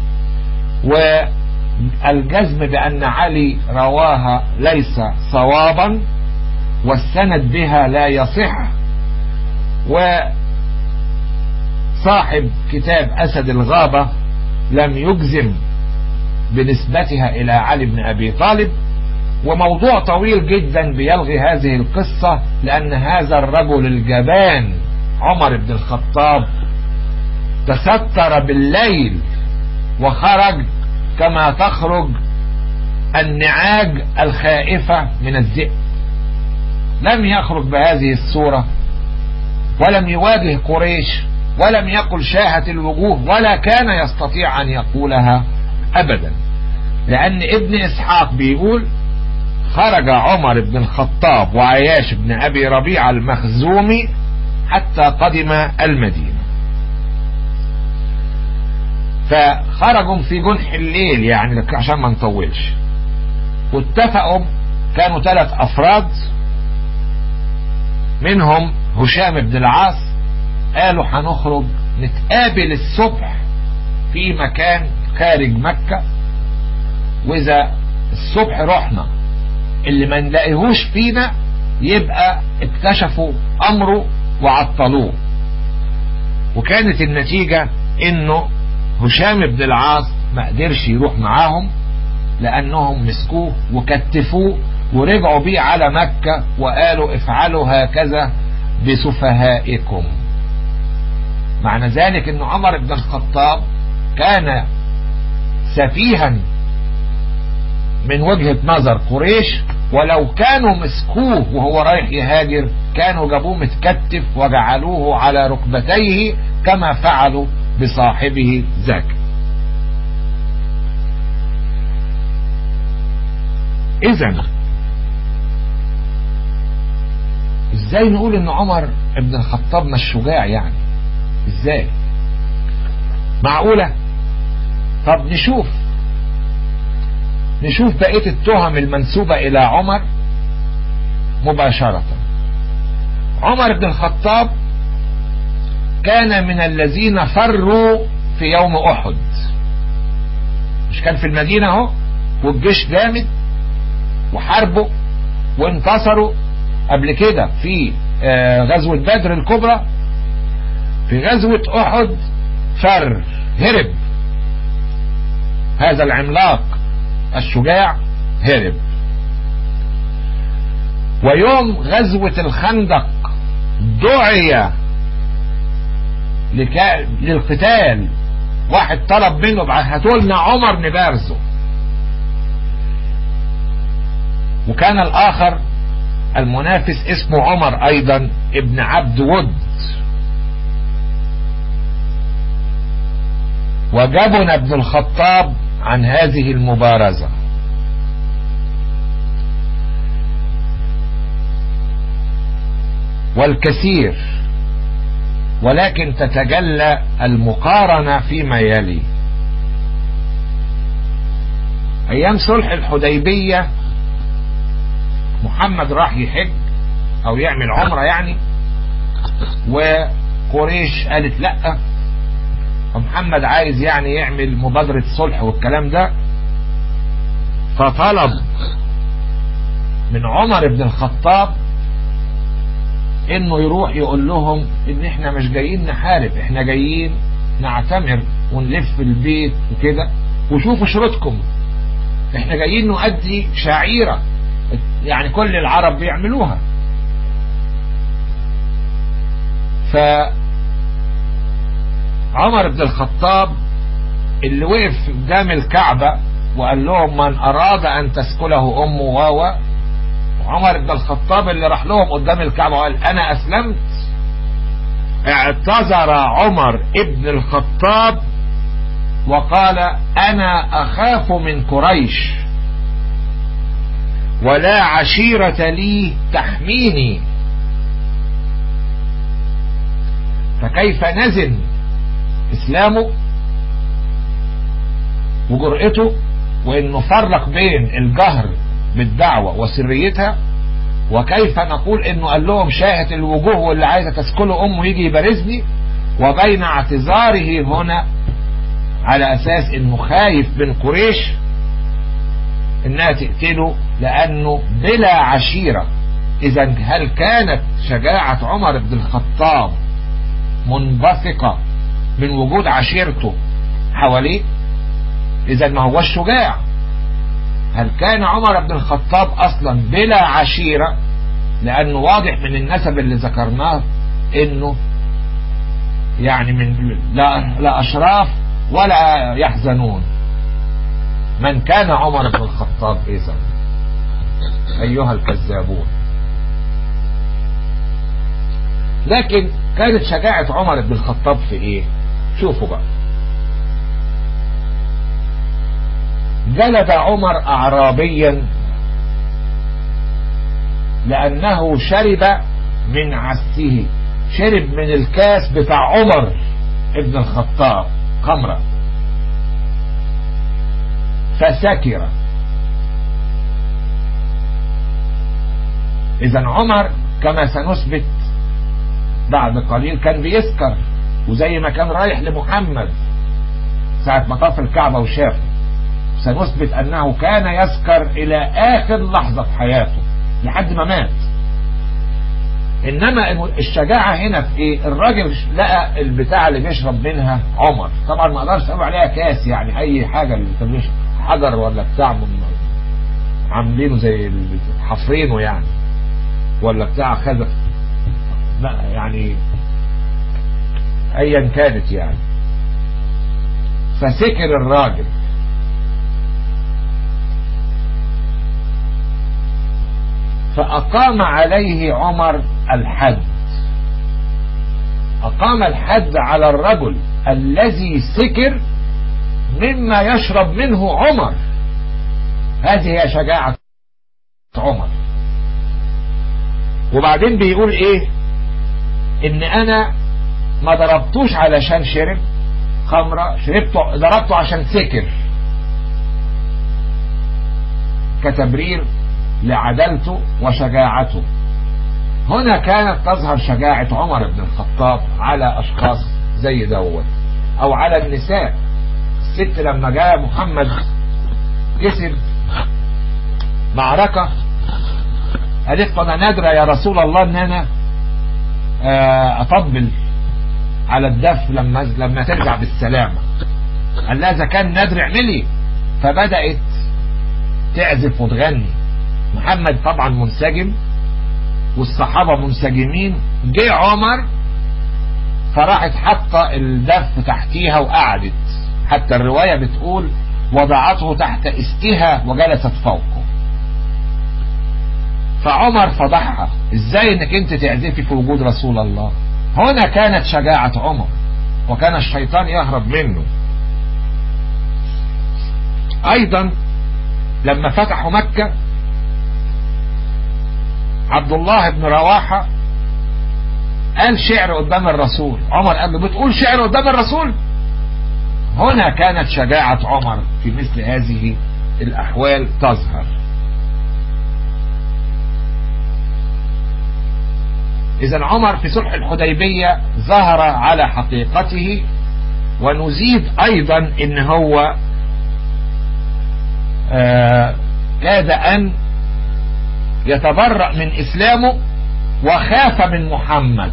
والجزم بأن علي رواها ليس صوابا والسند بها لا يصح وصاحب كتاب أسد الغابة لم يجزم بنسبتها إلى علي بن أبي طالب وموضوع طويل جدا بيلغي هذه القصة لأن هذا الرجل الجبان عمر بن الخطاب تستر بالليل وخرج كما تخرج النعاج الخائفة من الذئب لم يخرج بهذه الصورة ولم يواجه قريش ولم يقل شاهت الوجوه ولا كان يستطيع أن يقولها أبدا لأن ابن إسحاق بيقول خرج عمر بن الخطاب وعياش بن أبي ربيع المخزومي حتى قدم المدينة فخرجوا في جنح الليل يعني عشان ما نطولش واتفقوا كانوا ثلاث أفراد منهم هشام بن العاص قالوا هنخرج نتقابل الصبح في مكان خارج مكة وإذا الصبح رحنا اللي ما نلاقيهوش فينا يبقى اكتشفوا امره وعطلوه وكانت النتيجة انه هشام بن العاص ما قدرش يروح معاهم لانهم مسكوه وكتفوه ورجعوا بيه على مكة وقالوا افعلوا هكذا بسفهائكم معنى ذلك ان عمر بن الخطاب كان سفيها من وجهة نظر قريش ولو كانوا مسكوه وهو رايح يهاجر كانوا جابوه متكتف وجعلوه على ركبتيه كما فعلوا بصاحبه ذاك اذا ازاي نقول ان عمر ابن الخطاب مش شجاع يعني ازاي معقولة طب نشوف نشوف بقية التهم المنسوبة إلى عمر مباشرة عمر بن الخطاب كان من الذين فروا في يوم أحد مش كان في المدينة اهو والجيش جامد وحاربوا وانتصروا قبل كده في غزوة بدر الكبرى في غزوة أحد فر هرب هذا العملاق الشجاع هرب ويوم غزوة الخندق دعي لك... للقتال واحد طلب منه هاتوا لنا عمر نبارزه وكان الآخر المنافس اسمه عمر أيضا ابن عبد ود وجبن ابن الخطاب عن هذه المبارزة والكثير ولكن تتجلى المقارنة فيما يلي أيام صلح الحديبية محمد راح يحج أو يعمل عمرة يعني وقريش قالت لأ ومحمد عايز يعني يعمل مبادرة صلح والكلام ده فطلب من عمر بن الخطاب انه يروح يقول لهم ان احنا مش جايين نحارب احنا جايين نعتمر ونلف البيت وكده وشوفوا شروطكم احنا جايين نؤدي شعيرة يعني كل العرب بيعملوها ف عمر بن الخطاب اللي وقف قدام الكعبة وقال لهم من أراد أن تسكله أمه واو عمر بن الخطاب اللي راح لهم قدام الكعبة وقال أنا أسلمت اعتذر عمر ابن الخطاب وقال أنا أخاف من قريش ولا عشيرة لي تحميني فكيف نزن إسلامه وجرأته وإنه فرق بين الجهر بالدعوة وسريتها وكيف نقول إنه قال لهم شاهت الوجوه واللي عايزة تسكله أمه يجي يبارزني وبين اعتذاره هنا على أساس إنه خايف من قريش إنها تقتله لأنه بلا عشيرة إذا هل كانت شجاعة عمر بن الخطاب منبثقة من وجود عشيرته حواليه اذا ما هوش شجاع هل كان عمر بن الخطاب اصلا بلا عشيرة لانه واضح من النسب اللي ذكرناه انه يعني من لا, لا اشراف ولا يحزنون من كان عمر بن الخطاب اذا ايها الكذابون لكن كانت شجاعة عمر بن الخطاب في ايه شوفوا بقى جلد عمر أعرابيا لأنه شرب من عسه شرب من الكاس بتاع عمر ابن الخطاب خمرة فسكر إذا عمر كما سنثبت بعد قليل كان بيسكر وزي ما كان رايح لمحمد ساعة ما طاف الكعبة وشافه سنثبت أنه كان يسكر إلى آخر لحظة في حياته لحد ما مات إنما الشجاعة هنا في إيه الراجل لقى البتاع اللي بيشرب منها عمر طبعا ما أقدرش أقول عليها كاس يعني أي حاجة اللي حجر ولا بتاع من عاملينه زي حفرينه يعني ولا بتاع خزف لا يعني ايا كانت يعني فسكر الراجل فأقام عليه عمر الحد أقام الحد على الرجل الذي سكر مما يشرب منه عمر هذه هي شجاعة عمر وبعدين بيقول ايه ان انا ما ضربتوش علشان شرب خمرة شربته ضربته عشان سكر كتبرير لعدالته وشجاعته هنا كانت تظهر شجاعة عمر بن الخطاب على أشخاص زي دوت أو على النساء الست لما جاء محمد كسب معركة قالت أنا نادرة يا رسول الله أن أنا أطبل على الدف لما لما ترجع بالسلامة قال لها إذا كان نادر اعملي فبدأت تعزف وتغني محمد طبعا منسجم والصحابة منسجمين جه عمر فراحت حاطة الدف تحتيها وقعدت حتى الرواية بتقول وضعته تحت استها وجلست فوقه فعمر فضحها ازاي انك انت تعزفي في وجود رسول الله هنا كانت شجاعة عمر وكان الشيطان يهرب منه ايضا لما فتحوا مكة عبد الله بن رواحة قال شعر قدام الرسول عمر قال له بتقول شعر قدام الرسول هنا كانت شجاعة عمر في مثل هذه الأحوال تظهر إذا عمر في صلح الحديبية ظهر على حقيقته ونزيد أيضا إن هو آه كاد أن يتبرأ من إسلامه وخاف من محمد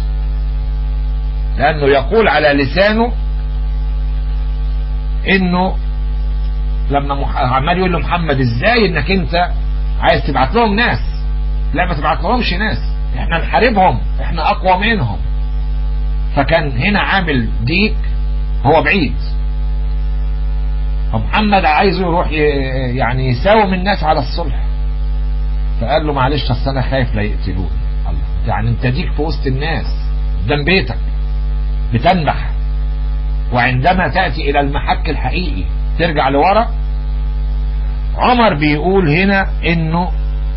لأنه يقول على لسانه إنه لما مح... عمال يقول لمحمد إزاي إنك أنت عايز تبعت لهم ناس لا ما تبعت لهمش ناس احنا نحاربهم احنا اقوى منهم فكان هنا عامل ديك هو بعيد فمحمد عايزه يروح يعني يساوم الناس على الصلح فقال له معلش اصل انا خايف لا يقتلوني الله يعني انت ديك في وسط الناس قدام بيتك بتنبح وعندما تأتي الى المحك الحقيقي ترجع لورا عمر بيقول هنا انه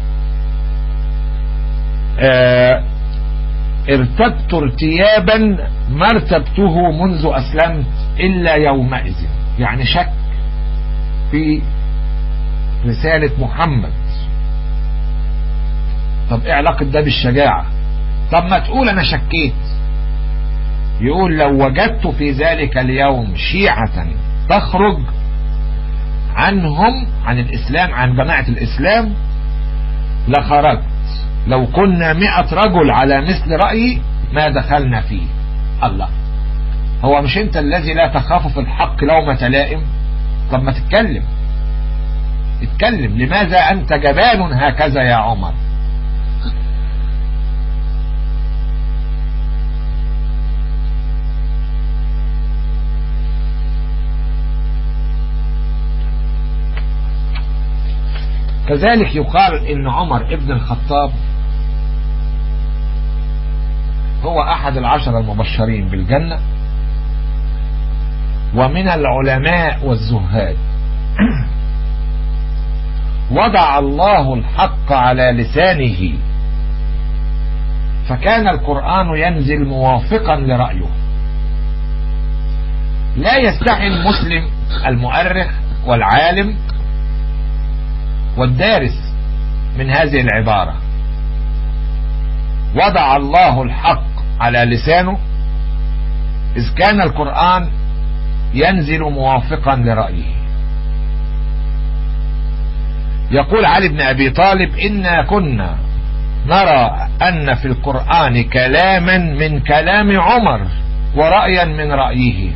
اه ارتبت ارتيابا ما ارتبته منذ اسلمت الا يومئذ يعني شك في رسالة محمد طب ايه علاقة ده بالشجاعة طب ما تقول انا شكيت يقول لو وجدت في ذلك اليوم شيعة تخرج عنهم عن الاسلام عن جماعة الاسلام لخرجت لو كنا مئة رجل على مثل رأيي ما دخلنا فيه الله هو مش انت الذي لا تخاف في الحق لومة لائم طب ما تتكلم اتكلم لماذا انت جبان هكذا يا عمر كذلك يقال ان عمر ابن الخطاب هو احد العشر المبشرين بالجنة ومن العلماء والزهاد وضع الله الحق على لسانه فكان القرآن ينزل موافقا لرأيه لا يستحي المسلم المؤرخ والعالم والدارس من هذه العبارة وضع الله الحق على لسانه إذ كان القرآن ينزل موافقا لرأيه يقول علي بن أبي طالب إنا كنا نرى أن في القرآن كلاما من كلام عمر ورأيا من رأيه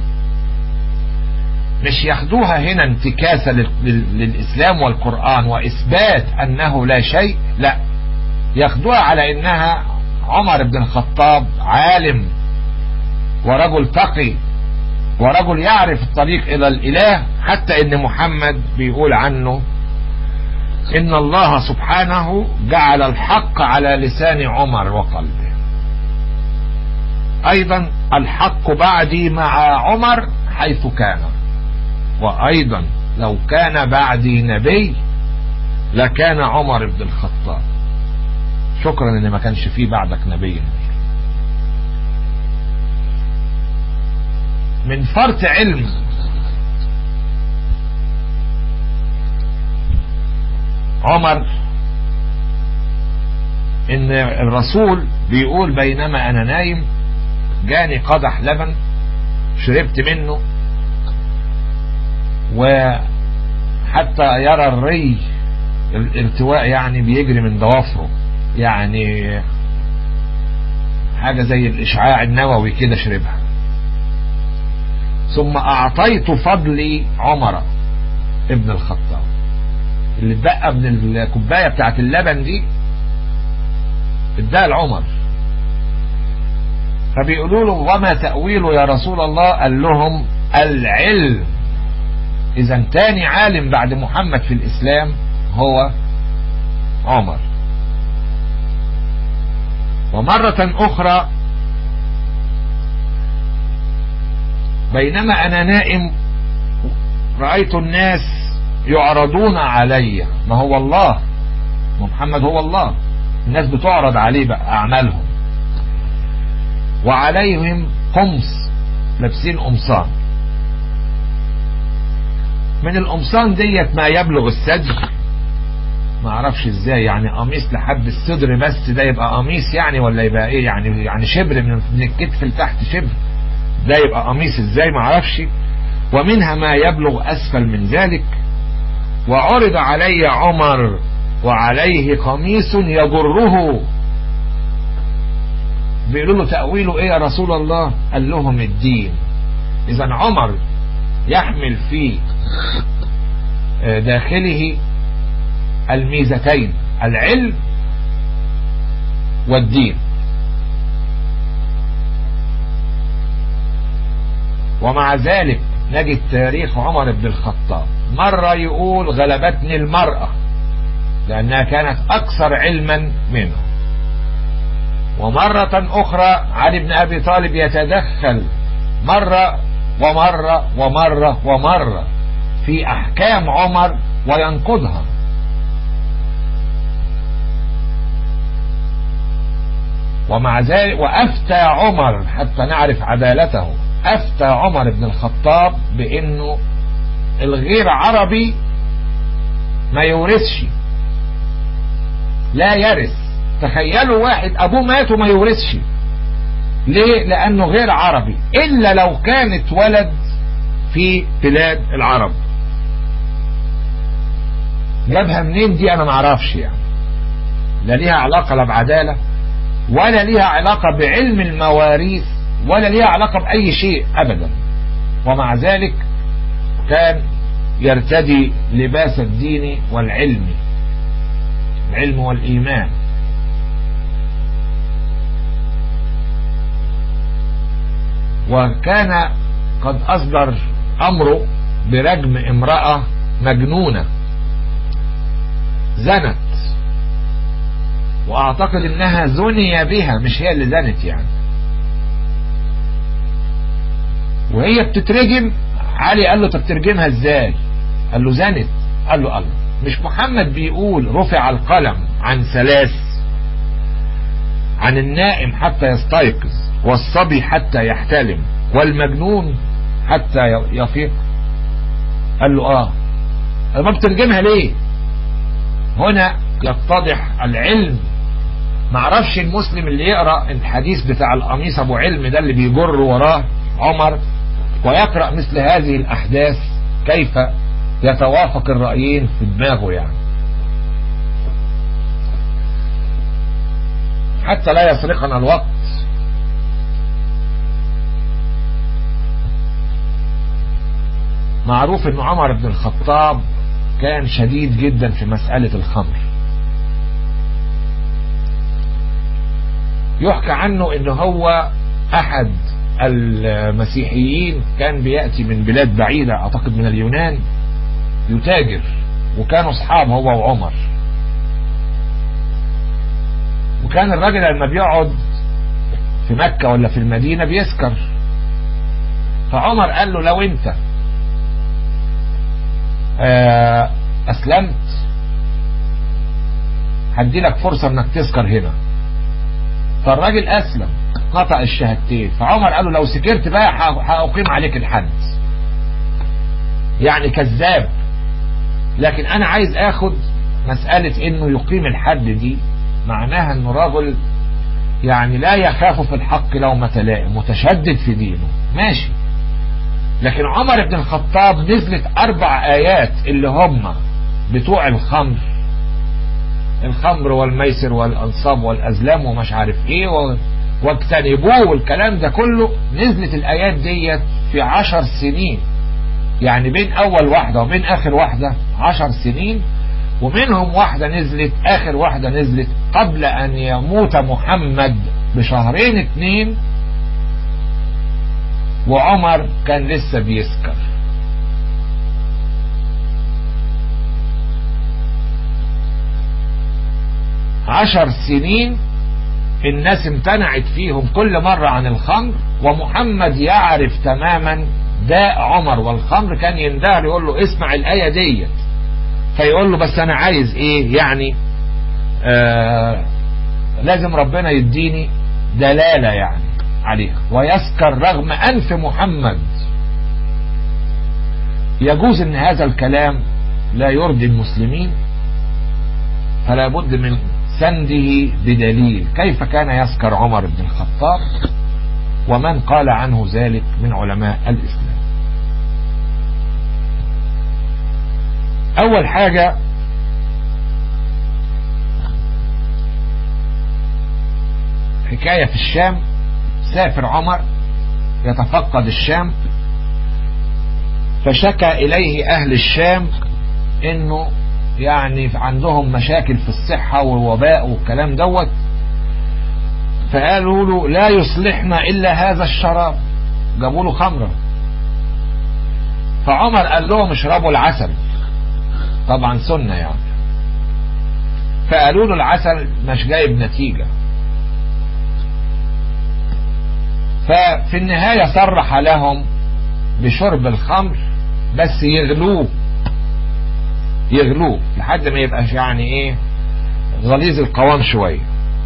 مش ياخدوها هنا انتكاسة للإسلام والقرآن وإثبات أنه لا شيء لا ياخدوها على إنها عمر بن الخطاب عالم ورجل تقي ورجل يعرف الطريق إلى الإله حتى إن محمد بيقول عنه إن الله سبحانه جعل الحق على لسان عمر وقلبه أيضا الحق بعدي مع عمر حيث كان وأيضا لو كان بعدي نبي لكان عمر بن الخطاب شكرا ان ما كانش فيه بعدك نبي من فرط علم عمر ان الرسول بيقول بينما انا نايم جاني قدح لبن شربت منه وحتى يرى الري الارتواء يعني بيجري من ضوافره يعني حاجة زي الإشعاع النووي كده شربها ثم أعطيت فضلي عمر ابن الخطاب اللي اتبقى من الكوباية بتاعت اللبن دي اداها لعمر فبيقولوا له وما تأويله يا رسول الله قال لهم العلم إذا تاني عالم بعد محمد في الإسلام هو عمر ومرة أخرى بينما أنا نائم رأيت الناس يعرضون علي ما هو الله محمد هو الله الناس بتعرض عليه بقى أعمالهم وعليهم قمص لابسين قمصان من القمصان ديت ما يبلغ السجل ما اعرفش ازاي يعني قميص لحد الصدر بس ده يبقى قميص يعني ولا يبقى ايه يعني يعني شبر من من الكتف لتحت شبر ده يبقى قميص ازاي ما اعرفش ومنها ما يبلغ اسفل من ذلك وعرض علي عمر وعليه قميص يجره بيقولوا له تأويله ايه يا رسول الله قال لهم الدين اذا عمر يحمل في داخله الميزتين العلم والدين ومع ذلك نجد تاريخ عمر بن الخطاب مرة يقول غلبتني المرأة لأنها كانت أكثر علما منه ومرة أخرى علي بن أبي طالب يتدخل مرة ومرة ومرة ومرة في أحكام عمر وينقضها ومع ذلك وأفتى عمر حتى نعرف عدالته أفتى عمر بن الخطاب بأنه الغير عربي ما يورثش لا يرث تخيلوا واحد أبوه مات وما يورثش ليه لأنه غير عربي إلا لو كانت ولد في بلاد العرب جابها منين دي أنا معرفش يعني لا ليها علاقة لا بعدالة ولا ليها علاقة بعلم المواريث ولا ليها علاقة بأي شيء أبدا ومع ذلك كان يرتدي لباس الدين والعلم العلم والإيمان وكان قد أصدر أمره برجم امرأة مجنونة زنت واعتقد انها زني بها مش هي اللي زنت يعني وهي بتترجم علي قال له طب ترجمها ازاي قال له زنت قال له الله مش محمد بيقول رفع القلم عن ثلاث عن النائم حتى يستيقظ والصبي حتى يحتلم والمجنون حتى يفيق قال له اه ما بترجمها ليه هنا يتضح العلم معرفش المسلم اللي يقرأ الحديث بتاع القميص ابو علم ده اللي بيجر وراه عمر ويقرأ مثل هذه الاحداث كيف يتوافق الرأيين في دماغه يعني حتى لا يسرقنا الوقت معروف ان عمر بن الخطاب كان شديد جدا في مسألة الخمر يحكى عنه ان هو احد المسيحيين كان بيأتي من بلاد بعيدة اعتقد من اليونان يتاجر وكانوا اصحاب هو وعمر وكان الراجل لما بيقعد في مكة ولا في المدينة بيسكر فعمر قال له لو انت اسلمت هدي لك فرصة انك تسكر هنا فالراجل اسلم قطع الشهادتين فعمر قال له لو سكرت بقى هأقيم عليك الحد يعني كذاب لكن انا عايز اخد مسألة انه يقيم الحد دي معناها انه راجل يعني لا يخاف في الحق لومة لائم متشدد في دينه ماشي لكن عمر بن الخطاب نزلت اربع ايات اللي هم بتوع الخمر الخمر والميسر والانصاب والازلام ومش عارف ايه و... واجتنبوه والكلام ده كله نزلت الايات ديت في عشر سنين يعني بين اول واحدة وبين اخر واحدة عشر سنين ومنهم واحدة نزلت اخر واحدة نزلت قبل ان يموت محمد بشهرين اتنين وعمر كان لسه بيسكر عشر سنين الناس امتنعت فيهم كل مرة عن الخمر ومحمد يعرف تماما داء عمر والخمر كان يندهر يقول له اسمع الآية ديت فيقول له بس أنا عايز إيه يعني آه لازم ربنا يديني دلالة يعني عليها ويسكر رغم أنف محمد يجوز أن هذا الكلام لا يرضي المسلمين فلا بد من سنده بدليل كيف كان يسكر عمر بن الخطاب ومن قال عنه ذلك من علماء الإسلام أول حاجة حكاية في الشام سافر عمر يتفقد الشام فشكى إليه أهل الشام إنه يعني عندهم مشاكل في الصحة والوباء والكلام دوت فقالوا له لا يصلحنا إلا هذا الشراب جابوا له خمرة فعمر قال لهم اشربوا العسل طبعا سنة يعني فقالوا له العسل مش جايب نتيجة ففي النهاية صرح لهم بشرب الخمر بس يغلوه يغلوه لحد ما يبقاش يعني ايه غليظ القوام شوية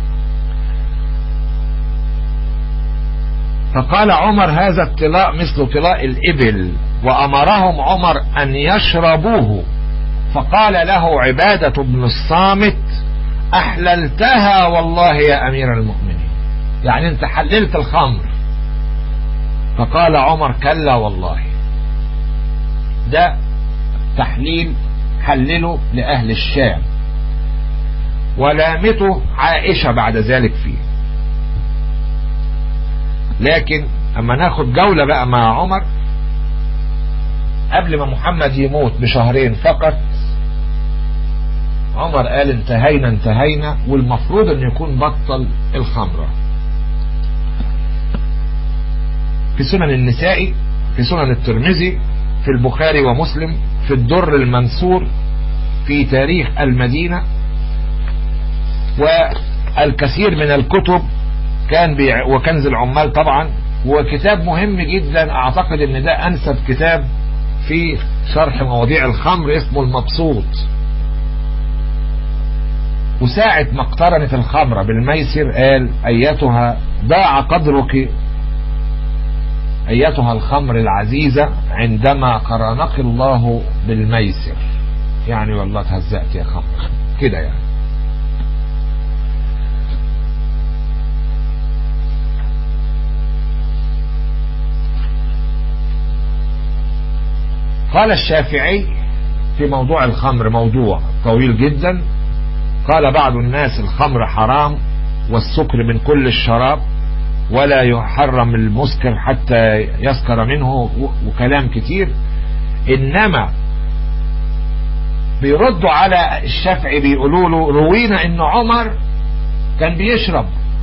فقال عمر هذا ابتلاء مثل ابتلاء الإبل وأمرهم عمر أن يشربوه فقال له عبادة بن الصامت أحللتها والله يا أمير المؤمنين يعني أنت حللت الخمر فقال عمر كلا والله ده تحليل حلله لأهل الشام ولامته عائشة بعد ذلك فيه لكن اما ناخد جولة بقى مع عمر قبل ما محمد يموت بشهرين فقط عمر قال انتهينا انتهينا والمفروض ان يكون بطل الخمرة في سنن النسائي في سنن الترمذي في البخاري ومسلم في الدر المنصور في تاريخ المدينة والكثير من الكتب كان بيع وكنز العمال طبعا وكتاب مهم جدا اعتقد ان ده انسب كتاب في شرح مواضيع الخمر اسمه المبسوط وساعة ما اقترنت الخمرة بالميسر قال ايتها ضاع قدرك ايتها الخمر العزيزة عندما قرنك الله بالميسر يعني والله تهزأت يا خمر كده يعني قال الشافعي في موضوع الخمر موضوع طويل جدا قال بعض الناس الخمر حرام والسكر من كل الشراب ولا يحرم المسكر حتى يسكر منه وكلام كتير انما بيردوا على الشافعي بيقولوا له روينا ان عمر كان بيشرب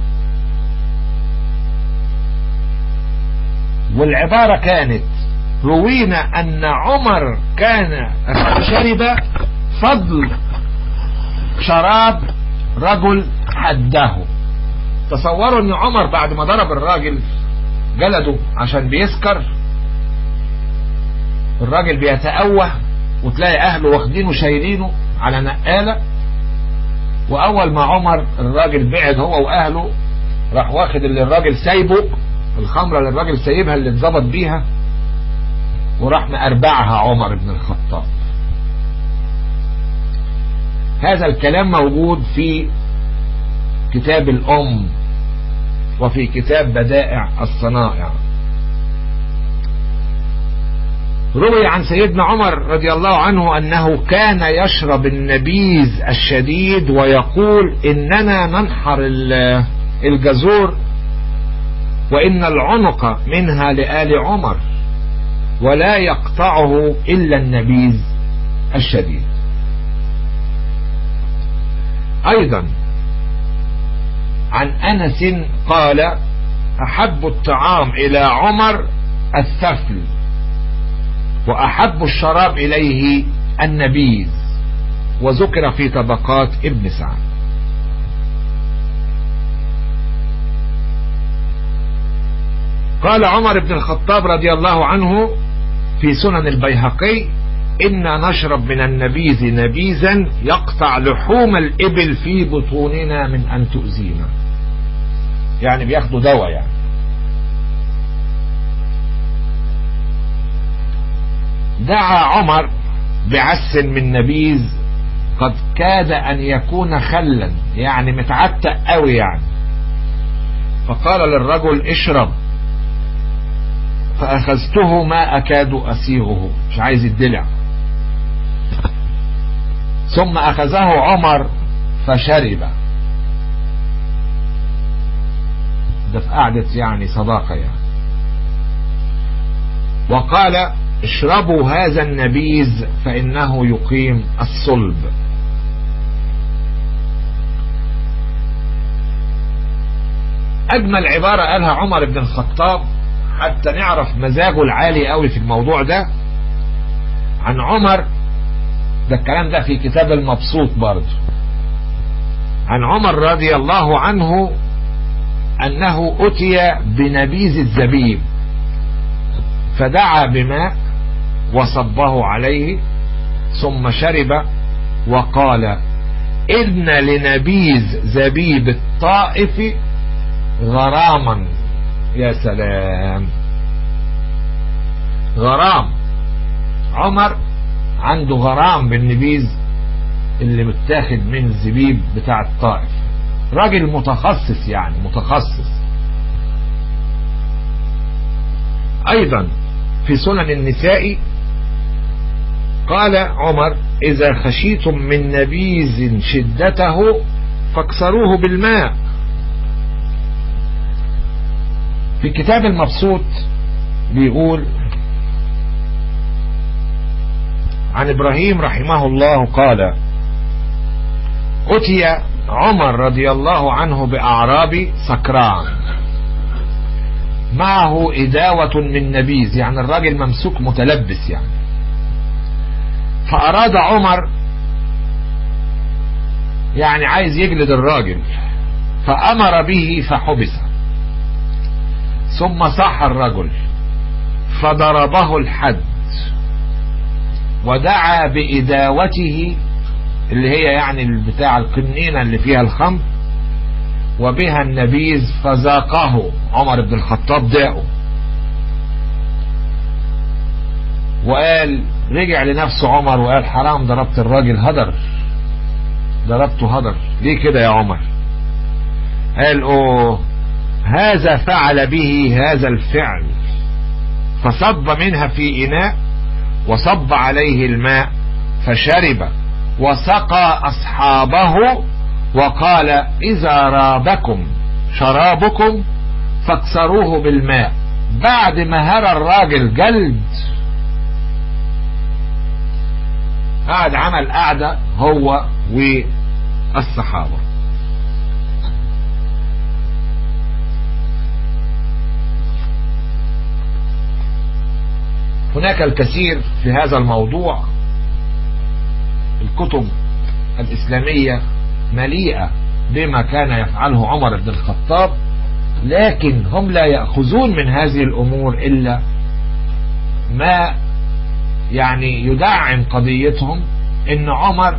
والعبارة كانت روينا أن عمر كان شرب فضل شراب رجل حده تصوروا أن عمر بعد ما ضرب الراجل جلده عشان بيسكر الراجل بيتأوه وتلاقي أهله واخدينه شايلينه على نقالة وأول ما عمر الراجل بعد هو وأهله راح واخد اللي الراجل سايبه الخمرة اللي الراجل سايبها اللي اتظبط بيها وراح مأربعها عمر بن الخطاب هذا الكلام موجود في كتاب الأم وفي كتاب بدائع الصنائع روي عن سيدنا عمر رضي الله عنه أنه كان يشرب النبيذ الشديد ويقول إننا ننحر الجزور وإن العنق منها لآل عمر ولا يقطعه إلا النبيذ الشديد أيضا عن أنس قال أحب الطعام إلى عمر الثفل وأحب الشراب إليه النبيذ وذكر في طبقات ابن سعد قال عمر بن الخطاب رضي الله عنه في سنن البيهقي إنا نشرب من النبيذ نبيذا يقطع لحوم الإبل في بطوننا من أن تؤذينا يعني بياخدوا دواء يعني دعا عمر بعس من نبيذ قد كاد أن يكون خلا يعني متعتق قوي يعني فقال للرجل اشرب فأخذته ما أكاد أسيغه مش عايز الدلع ثم أخذه عمر فشرب ده في قعدة يعني صداقة يعني وقال اشربوا هذا النبيذ فإنه يقيم الصلب أجمل عبارة قالها عمر بن الخطاب حتى نعرف مزاجه العالي قوي في الموضوع ده عن عمر ده الكلام ده في كتاب المبسوط برضه عن عمر رضي الله عنه أنه أتي بنبيذ الزبيب فدعا بماء وصبه عليه ثم شرب وقال إن لنبيذ زبيب الطائف غراما يا سلام غرام عمر عنده غرام بالنبيذ اللي متاخد من الزبيب بتاع الطائف راجل متخصص يعني متخصص ايضا في سنن النساء قال عمر اذا خشيتم من نبيذ شدته فاكسروه بالماء في كتاب المبسوط بيقول عن ابراهيم رحمه الله قال أتي عمر رضي الله عنه بأعرابي سكران معه إداوة من نبيذ يعني الراجل ممسوك متلبس يعني فأراد عمر يعني عايز يجلد الراجل فأمر به فحبس ثم صح الرجل فضربه الحد ودعا بإداوته اللي هي يعني بتاع القنينة اللي فيها الخمر وبها النبيذ فذاقه عمر بن الخطاب داءه وقال رجع لنفسه عمر وقال حرام ضربت الراجل هدر ضربته هدر ليه كده يا عمر قال اوه هذا فعل به هذا الفعل فصب منها في اناء وصب عليه الماء فشرب وسقى أصحابه وقال إذا رابكم شرابكم فاكسروه بالماء بعد ما هرى الراجل جلد قعد عمل قعدة هو والصحابة هناك الكثير في هذا الموضوع الكتب الإسلامية مليئة بما كان يفعله عمر بن الخطاب لكن هم لا يأخذون من هذه الأمور إلا ما يعني يدعم قضيتهم إن عمر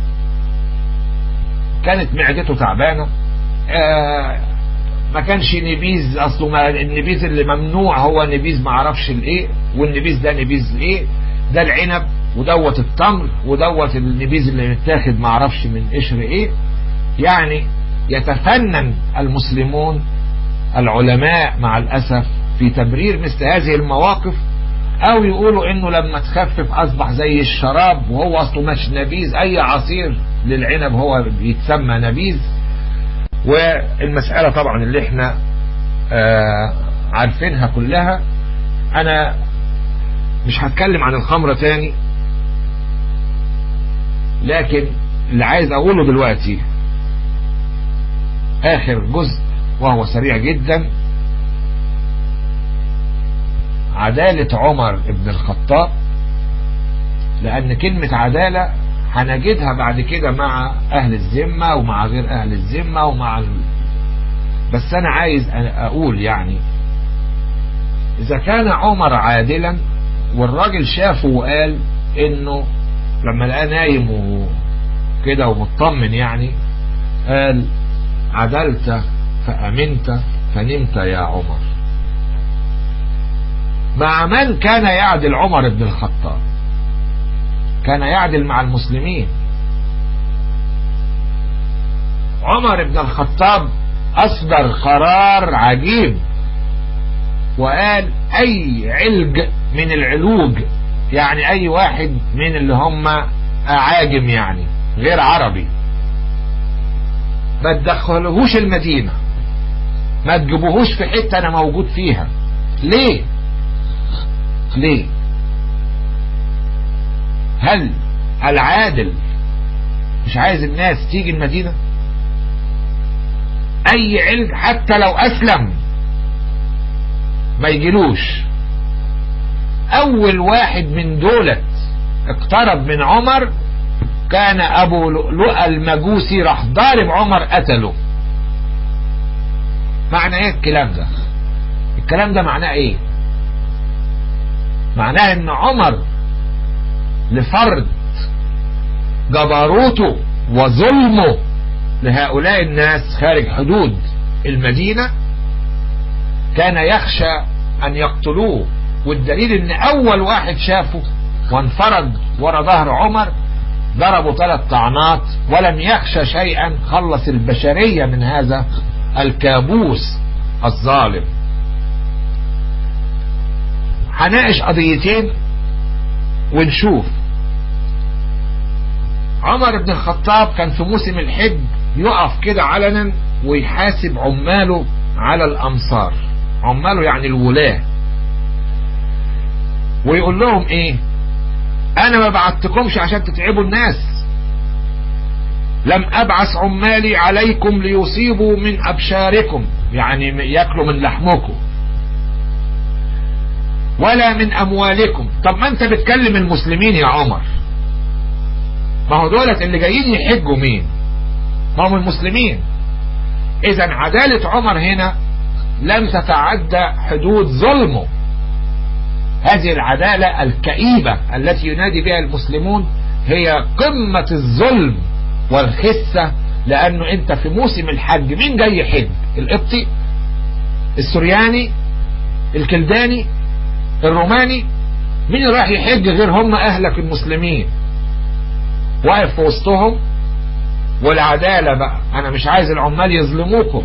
كانت معدته تعبانة آه ما كانش نبيذ اصله ما النبيذ اللي ممنوع هو نبيذ ما اعرفش الايه والنبيذ ده نبيذ ايه ده العنب ودوت التمر ودوت النبيذ اللي متاخد ما اعرفش من قشر ايه يعني يتفنن المسلمون العلماء مع الاسف في تبرير مثل هذه المواقف او يقولوا انه لما تخفف اصبح زي الشراب وهو اصله مش نبيذ اي عصير للعنب هو بيتسمى نبيذ والمسألة طبعا اللي احنا آه عارفينها كلها انا مش هتكلم عن الخمرة تاني لكن اللي عايز اقوله دلوقتي اخر جزء وهو سريع جدا عدالة عمر بن الخطاب لان كلمة عدالة هنجدها بعد كده مع اهل الذمة ومع غير اهل الذمة ومع ال... بس انا عايز اقول يعني اذا كان عمر عادلا والراجل شافه وقال انه لما لقاه نايم وكده ومطمن يعني قال عدلت فامنت فنمت يا عمر مع من كان يعدل عمر بن الخطاب كان يعدل مع المسلمين عمر بن الخطاب أصدر قرار عجيب وقال أي علج من العلوج يعني أي واحد من اللي هم أعاجم يعني غير عربي ما تدخلهوش المدينة ما تجيبوهوش في حتة أنا موجود فيها ليه ليه هل العادل مش عايز الناس تيجي المدينة اي علم حتى لو اسلم ما يجيلوش اول واحد من دولت اقترب من عمر كان ابو لؤلؤ المجوسي راح ضارب عمر قتله معنى ايه الكلام ده الكلام ده معناه ايه معناه ان عمر لفرض جبروته وظلمه لهؤلاء الناس خارج حدود المدينة كان يخشى ان يقتلوه والدليل ان اول واحد شافه وانفرد ورا ظهر عمر ضربوا ثلاث طعنات ولم يخشى شيئا خلص البشرية من هذا الكابوس الظالم هناقش قضيتين ونشوف عمر بن الخطاب كان في موسم الحج يقف كده علنا ويحاسب عماله على الامصار عماله يعني الولاة ويقول لهم ايه انا ما بعتكمش عشان تتعبوا الناس لم ابعث عمالي عليكم ليصيبوا من ابشاركم يعني ياكلوا من لحمكم ولا من اموالكم طب ما انت بتكلم المسلمين يا عمر ما هو دولت اللي جايين يحجوا مين ما هم المسلمين اذا عدالة عمر هنا لم تتعدى حدود ظلمه هذه العدالة الكئيبة التي ينادي بها المسلمون هي قمة الظلم والخسة لانه انت في موسم الحج مين جاي يحج القبطي السورياني الكلداني الروماني مين راح يحج غير هم اهلك المسلمين واقف في وسطهم والعدالة بقى انا مش عايز العمال يظلموكم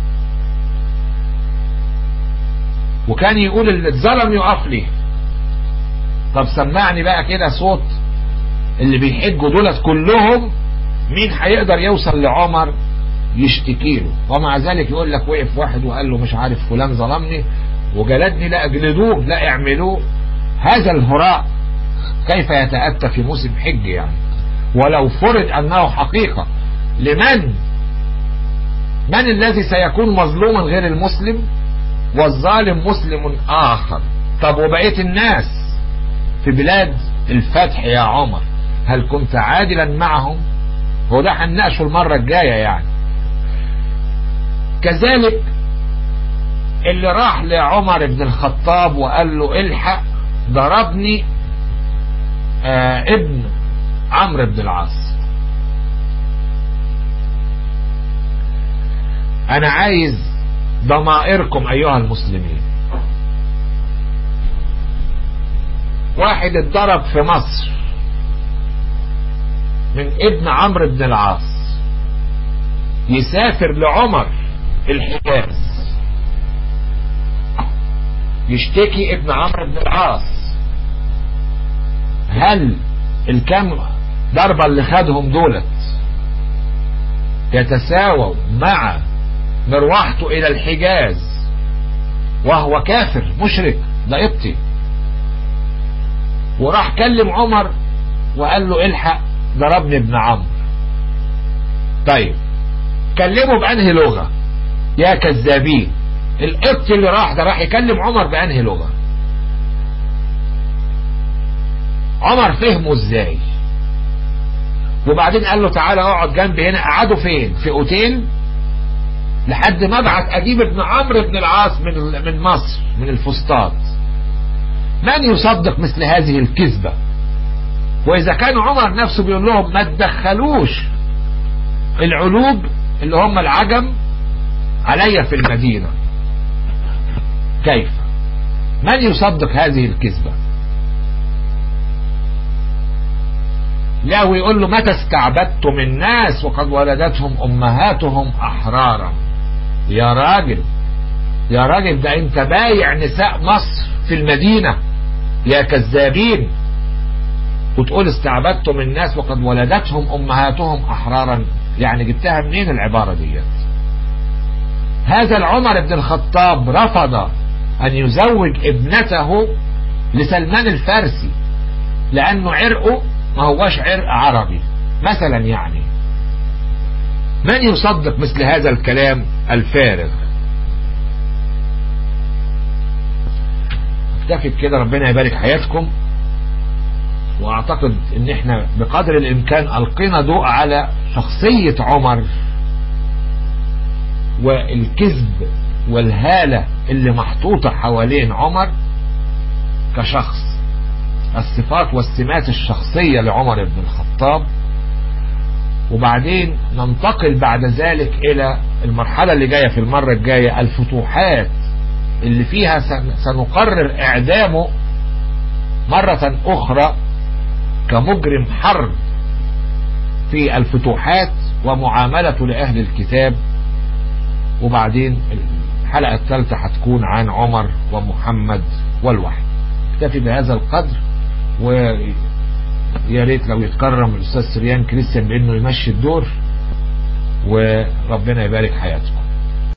وكان يقول اللي اتظلم يقف لي طب سمعني بقى كده صوت اللي بيحجوا دولت كلهم مين هيقدر يوصل لعمر يشتكي له ومع ذلك يقول لك وقف واحد وقال له مش عارف فلان ظلمني وجلدني لا اجلدوه لا اعملوه هذا الهراء كيف يتأتى في موسم حج يعني ولو فرض انه حقيقة لمن من الذي سيكون مظلوما غير المسلم والظالم مسلم اخر طب وبقية الناس في بلاد الفتح يا عمر هل كنت عادلا معهم هو ده هنناقشه المرة الجاية يعني كذلك اللي راح لعمر بن الخطاب وقال له الحق ضربني آه ابن عمرو بن العاص انا عايز ضمائركم ايها المسلمين واحد اتضرب في مصر من ابن عمرو بن العاص يسافر لعمر الحجاز يشتكي ابن عمرو بن العاص هل الكام ضربة اللي خدهم دولت يتساووا مع مروحته الى الحجاز وهو كافر مشرك ده قبطي وراح كلم عمر وقال له الحق ضربني ابن عمرو طيب كلمه بانهي لغة يا كذابين القبط اللي راح ده راح يكلم عمر بانهي لغة عمر فهمه ازاي وبعدين قال له تعالى اقعد جنبي هنا قعدوا فين في اوتيل لحد ما ابعت اجيب ابن عمرو بن العاص من من مصر من الفسطاط من يصدق مثل هذه الكذبة واذا كان عمر نفسه بيقول لهم ما تدخلوش العلوب اللي هم العجم علي في المدينة كيف من يصدق هذه الكذبة لا ويقول له متى استعبدتم الناس وقد ولدتهم امهاتهم احرارا يا راجل يا راجل ده انت بايع نساء مصر في المدينة يا كذابين وتقول استعبدتم الناس وقد ولدتهم امهاتهم احرارا يعني جبتها منين العبارة ديت هذا العمر بن الخطاب رفض ان يزوج ابنته لسلمان الفارسي لانه عرقه ما هوش عرق عربي مثلا يعني من يصدق مثل هذا الكلام الفارغ اكتفي كده ربنا يبارك حياتكم واعتقد ان احنا بقدر الامكان القينا ضوء على شخصية عمر والكذب والهالة اللي محطوطة حوالين عمر كشخص الصفات والسمات الشخصية لعمر بن الخطاب وبعدين ننتقل بعد ذلك الى المرحلة اللي جاية في المرة الجاية الفتوحات اللي فيها سنقرر اعدامه مرة اخرى كمجرم حرب في الفتوحات ومعاملته لأهل الكتاب وبعدين الحلقة الثالثة هتكون عن عمر ومحمد والوحي اكتفي بهذا القدر ويا ريت لو يتكرم الأستاذ سريان كريستيان بأنه يمشي الدور وربنا يبارك حياتكم